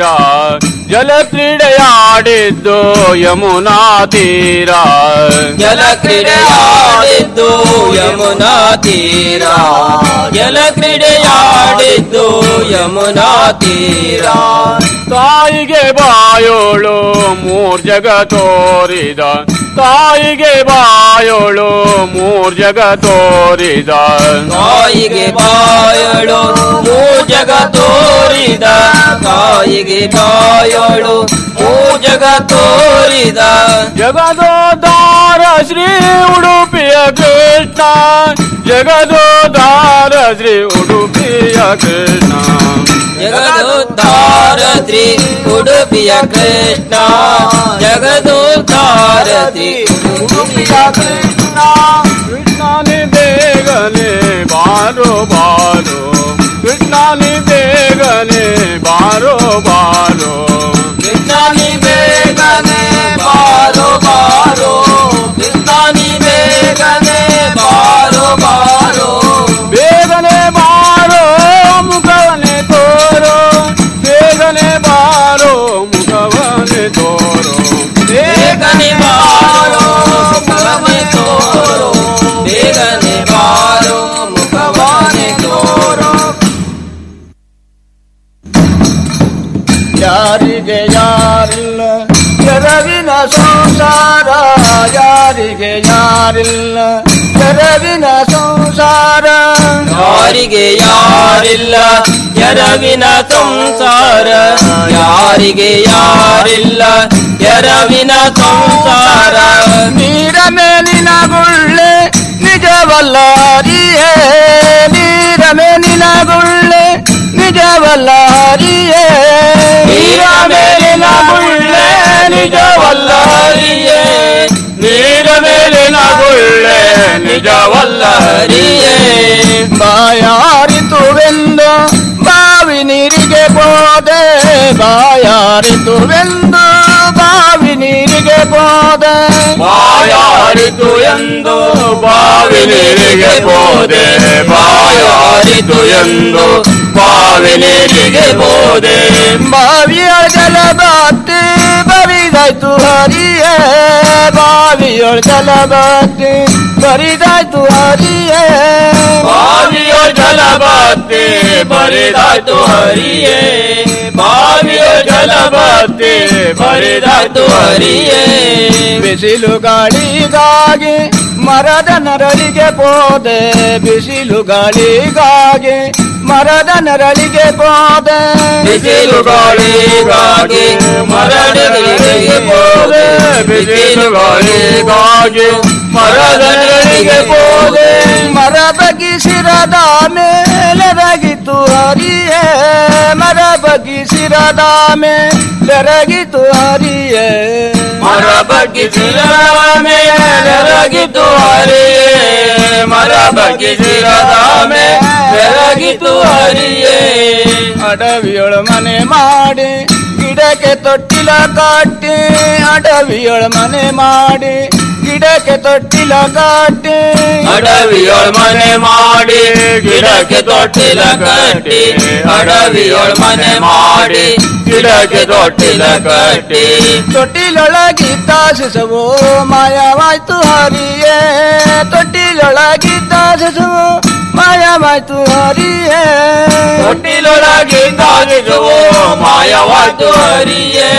ಜಲಕ್ರೀಡೆಯಾಡಿದ್ದು ಯಮುನಾ ತೀರ ಜಲ ಕ್ರೀಡೆಯಾಡಿದ್ದು ಯಮುನಾ ತೀರ ಜಲ ಕ್ರೀಡೆಯಾಡಿದ್ದು ಯಮುನಾ ತೀರ ತಾಯಿಗೆ ಬಾಯೋಳು ಮೂರ್ ಜಗ ತೋರಿದ ತಾಯಿಗೆ ಬಾಯೋಳು ಮೂರ್ ಜಗ ತೋರಿದ ತಾಯಿಗೆ ಬಾಯಳು ಮೂ ಜಗ ತೋರಿದ ತಾಯಿಗೆ ಬಾಯಳು ಮೂ ಜಗ ತೋರಿದ ಜಗದೋದಾರ ಶ್ರೀ ಉಡುಪಿಯ ಕೃಷ್ಣ ಜಗದೋದಾರ ಶ್ರೀ ಉಡುಪಿಯ ಕೃಷ್ಣ ಜಗದೋದ್ಧಾರ ಶ್ರೀ ಉಡುಪಿಯ ಕೃಷ್ಣ ಜಗದೋದ್ಧಾರ ಶ್ರೀ ಉಡುಪಿಯ ಕೃಷ್ಣ ಕೃಷ್ಣನಿ ಬೇಗನೆ ಬಾರೋ ಬಾರೋ ಕೃಷ್ಣನಿ ಬೇಗನೆ ಬಾರೋ ಬಾರೋ ಕೃಷ್ಣನಿ ಬೇಗನೆ ಬಾರೋ ಬಾರೋ ಕೃಷ್ಣನಿ ಬೇಗನೆ ಬಾರೋ ಬಾರೋ ಬೇಗನೆ ಬಾರೋ ಮುಖವನೆ ತೋರೋ ಬೇಗನೆ ಬಾರೋ ಮುಖವನೆ ತೋರೋ ಬೇಗನೆ ಬಾರೋ ಮುಖವನೆ ತೋರೋ ಬೇಗನೆ ಬಾರೋ ಮುಖವನೆ ತೋರೋ ಯಾರಿಗೆ ಯಾರಿಲ್ಲ ಎರವಿನ ಸಂಸಾರ ಯಾರಿಗೆ ಯಾರಿಲ್ಲ ಎರವಿನ ಸಂಸಾರ ಯಾರಿಗೆ ಯಾರಿಲ್ಲ ಎರವಿನ ಸಂಸಾರ ಯಾರಿಗೆ ಯಾರಿಲ್ಲ ಎರವಿನ ಸಂಸಾರ ನೀರ ಮೇಲಿನ ಗುಳ್ಳೆ ನಿಜವಲ್ಲ ಹರಿಯೇ ನೀರ ಮೇಲಿನ ಗುಳ್ಳೆ ನಿಜವಲ್ಲ ಹರಿಯೇ ನೀರ ಮೇಲಿನ ಗುಳ್ಳೆ ನಿಜವಲ್ಲ ಹರಿಯೇ ನೀರ ಮೇಲಿನ ಗುಳ್ಳೆ ನಿಜವಲ್ಲ ಹರಿಯೇ ಬಾಯಾರಿತುವೆಂದು ಬಾವಿ ನೀರಿಗೆ ಹೋದೆ ಬಾಯಾರಿತುವೆಂದು ಬಾವಿ ನೀರಿಗೆ ಹೋದೆ ಬಾಯಾರಿತು ಎಂದು ಬಾವಿ ನೀರಿಗೆ ಹೋದೆ ಬಾಯಾರಿತು ಎಂದು ಬಾವಿ ನೀರಿಗೆ ಹೋದೆ ಬಾವಿಯ ಜಲ ಬಾತಿ ಬರಿದಾಯ್ತು ಹರಿಯೇ ಬಾವಿಯ ಜಲ ಬಾತಿ ಬರಿದಾಯ್ತು ಹರಿಯೇ ಬಾವಿಯ ಜಲಬತ್ತಿ ಬರಿದಾಯ್ತು ಹರಿಯೇ ಬಾವಿಯ ಜಲಬತ್ತಿ ಬರಿದಾಯ್ತು ಹರಿಯೇ ಬಿಸಿಲು ಗಾಳಿಗಾಗಿ ಮರದ ನರಳಿಗೆ ಹೋದೆ ಬಿಸಿಲು ಗಾಳಿಗಾಗಿ ಮರದ ನರಳಿಗೆ ಹೋದೆ ಬಿಸಿಲು ಗಾಳಿಗಾಗಿ ಮರಡಿಗೆ ಹೋದೆ ಬಿಸಿಲು ಗಾಳಿಗಾಗಿ ಮರದ ನೆರಳಿಗೆ ಹೋದೆ ಮರ ಬಗಿಸಿರದ ಮೇಲೆರಗಿತು ಹರಿಯೇ ಮರ ಬಗಿಸಿರದ ಮೇಲೆರಗಿತು ಹರಿಯೇ ಮರ ಬಗ್ಗಿಸಿರ ಮೇಲೆರಗಿತು ಹರಿಯೇ ಮರ ಬಗ್ಗಿಸಿರದ ಮೇಲೆರಗಿತು ಹರಿಯೇ ಅಡವಿಯೊಳ ಮನೆ ಮಾಡಿ ಗಿಡಕ್ಕೆ ತೊಟ್ಟಿಲ ಕಟ್ಟಿ ಅಡವಿಯೊಳ ಮನೆ ಮಾಡಿ ಗಿಡಕ್ಕೆ ತೊಟ್ಟಿಲ ಕಟ್ಟಿ ಅಡವಿಯೊಳ ಮನೆ ಮಾಡಿ ಗಿಡಕ್ಕೆ ತೊಟ್ಟಿಲ ಕಟ್ಟಿ ಅಡವಿಯೊಳ ಮನೆ ಮಾಡಿ ಗಿಡಕ್ಕೆ ತೊಟ್ಟಿಲ ಕಟ್ಟಿ ತೊಟ್ಟಿಲೊಳಗಿದ್ದ ಶಿಶುವು ಮಾಯವಾಯ್ತು ಹರಿಯೇ ತೊಟ್ಟಿಲೊಳಗಿದ್ದ ಶಿಶುವು ಮಾಯವಾಯ್ತು ಹರಿಯೇ ತೊಟ್ಟಿಲೊಳಗಿದ್ದಾಗಿರುವು ಮಾಯವಾಯ್ತು ಹರಿಯೇ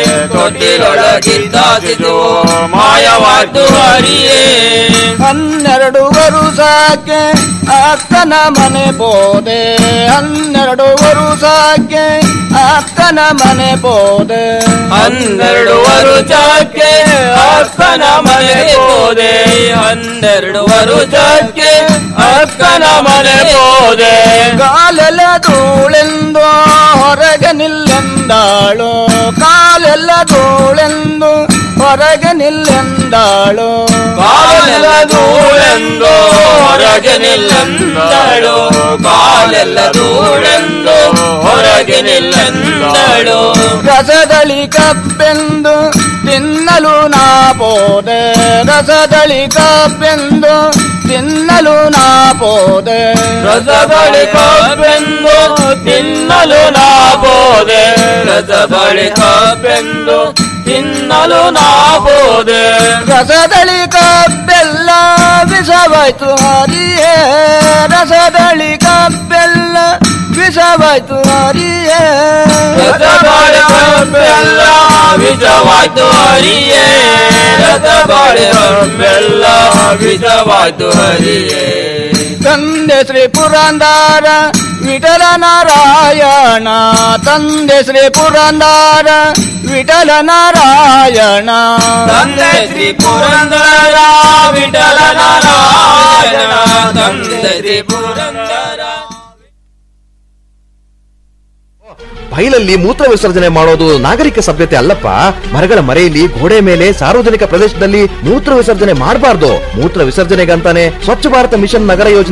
ತೊಟ್ಟಿಲೊಳಗಿದ್ದಾಗಿರುವು ಮಾಯವಾಯ್ತು ಹರಿಯೇ ಹನ್ನೆರಡು ವರುಷಕ್ಕೆ ಅಕ್ಕನ ಮನೆ ಬೋದೆ ಹನ್ನೆರಡು ವರುಷಕ್ಕೆ ಅಕ್ಕನ ಮನೆ ಪೋದೆ ಹನ್ನೆರಡು ವರುಷಕ್ಕೆ ಅಕ್ಕನ ಮನೆ ಹೋದೆ ಹನ್ನೆರಡು ವರುಷಕ್ಕೆ ಅಕ್ಕನ ಮನೆ ಹೋದೆ ಕಾಲೆಲ್ಲ ಧೂಳೆಂದು ಹೊರಗೆ ನಿಲ್ಲೆಂದಾಳು ಕಾಲೆಲ್ಲ ಧೂಳೆಂದು ಹೊರಗೆ ನಿಲ್ಲೆಂದಾಳು ಕಾಲೆಲ್ಲ ಧೂಳೆಂದು ಹೊರಗೆ ನಿಲ್ಲಂದಳು ಕಾಲೆಲ್ಲ ಧೂಳೆಂದು ಹೊರಗೆ ನಿಲ್ಲಂದಳು ರಸದಳಿ ಕಪ್ಪೆಂದು ತಿನ್ನಲು ನಾ ಪೋದೆ ರಸದಳಿ ಕಪ್ಪೆಂದು ತಿನ್ನಲು ನಾ ಪೋದೆ ರಸಬಳಿ ಕಬ್ಬೆಂದು ತಿನ್ನಲು ನಾ ಬೋದೆ ರಸಬಳಿ ಕಬ್ಬೆಂದು ತಿನ್ನಲು ನಾ ಬೋದೆ ರಸದಳಿ ಕಬ್ಬೆಲ್ಲ ವಿಷವಾಯ್ತು ಹರಿಯೇ ರಸದಳಿ ಕಬ್ಬೆಲ್ಲ ವಿಷವಾಯ್ತು ಹರಿಯೇ ರಸಬಳಿ ಕಬ್ಬೆಲ್ಲ ವಿಷವಾಯ್ತು ಹರಿಯೇ ರಸಬಳಿ ಕಬ್ಬೆಲ್ಲ ವಿಷವಾಯ್ತು ಹರಿಯೇ ತಂದೆ ಶ್ರೀ ಪುರಂದಾರ ವಿಠಲ ನಾರಾಯಣ ತಂದೆ ಶ್ರೀ ಪುರಂದಾರ ವಿಠಲ ನಾರಾಯಣ ತಂದೆ ಶ್ರೀ ಪುರಂದರ ವಿಠಲ ನಾರಾಯಣ ತಂದೆ ಶ್ರೀ ಪುರಂದರ ಬೈಲಲ್ಲಿ ಮೂತ್ರ ವಿಸರ್ಜನೆ ಮಾಡೋದು ನಾಗರಿಕ ಸಭ್ಯತೆ ಅಲ್ಲಪ್ಪ ಮರಗಳ ಮರೆಯಲ್ಲಿ ಗೋಡೆ ಮೇಲೆ ಸಾರ್ವಜನಿಕ ಪ್ರದೇಶದಲ್ಲಿ ಮೂತ್ರ ವಿಸರ್ಜನೆ ಮಾಡಬಾರ್ದು ಮೂತ್ರ ವಿಸರ್ಜನೆಗಂತಾನೆ ಸ್ವಚ್ಛ ಭಾರತ ಮಿಷನ್ ನಗರ ಯೋಜನೆ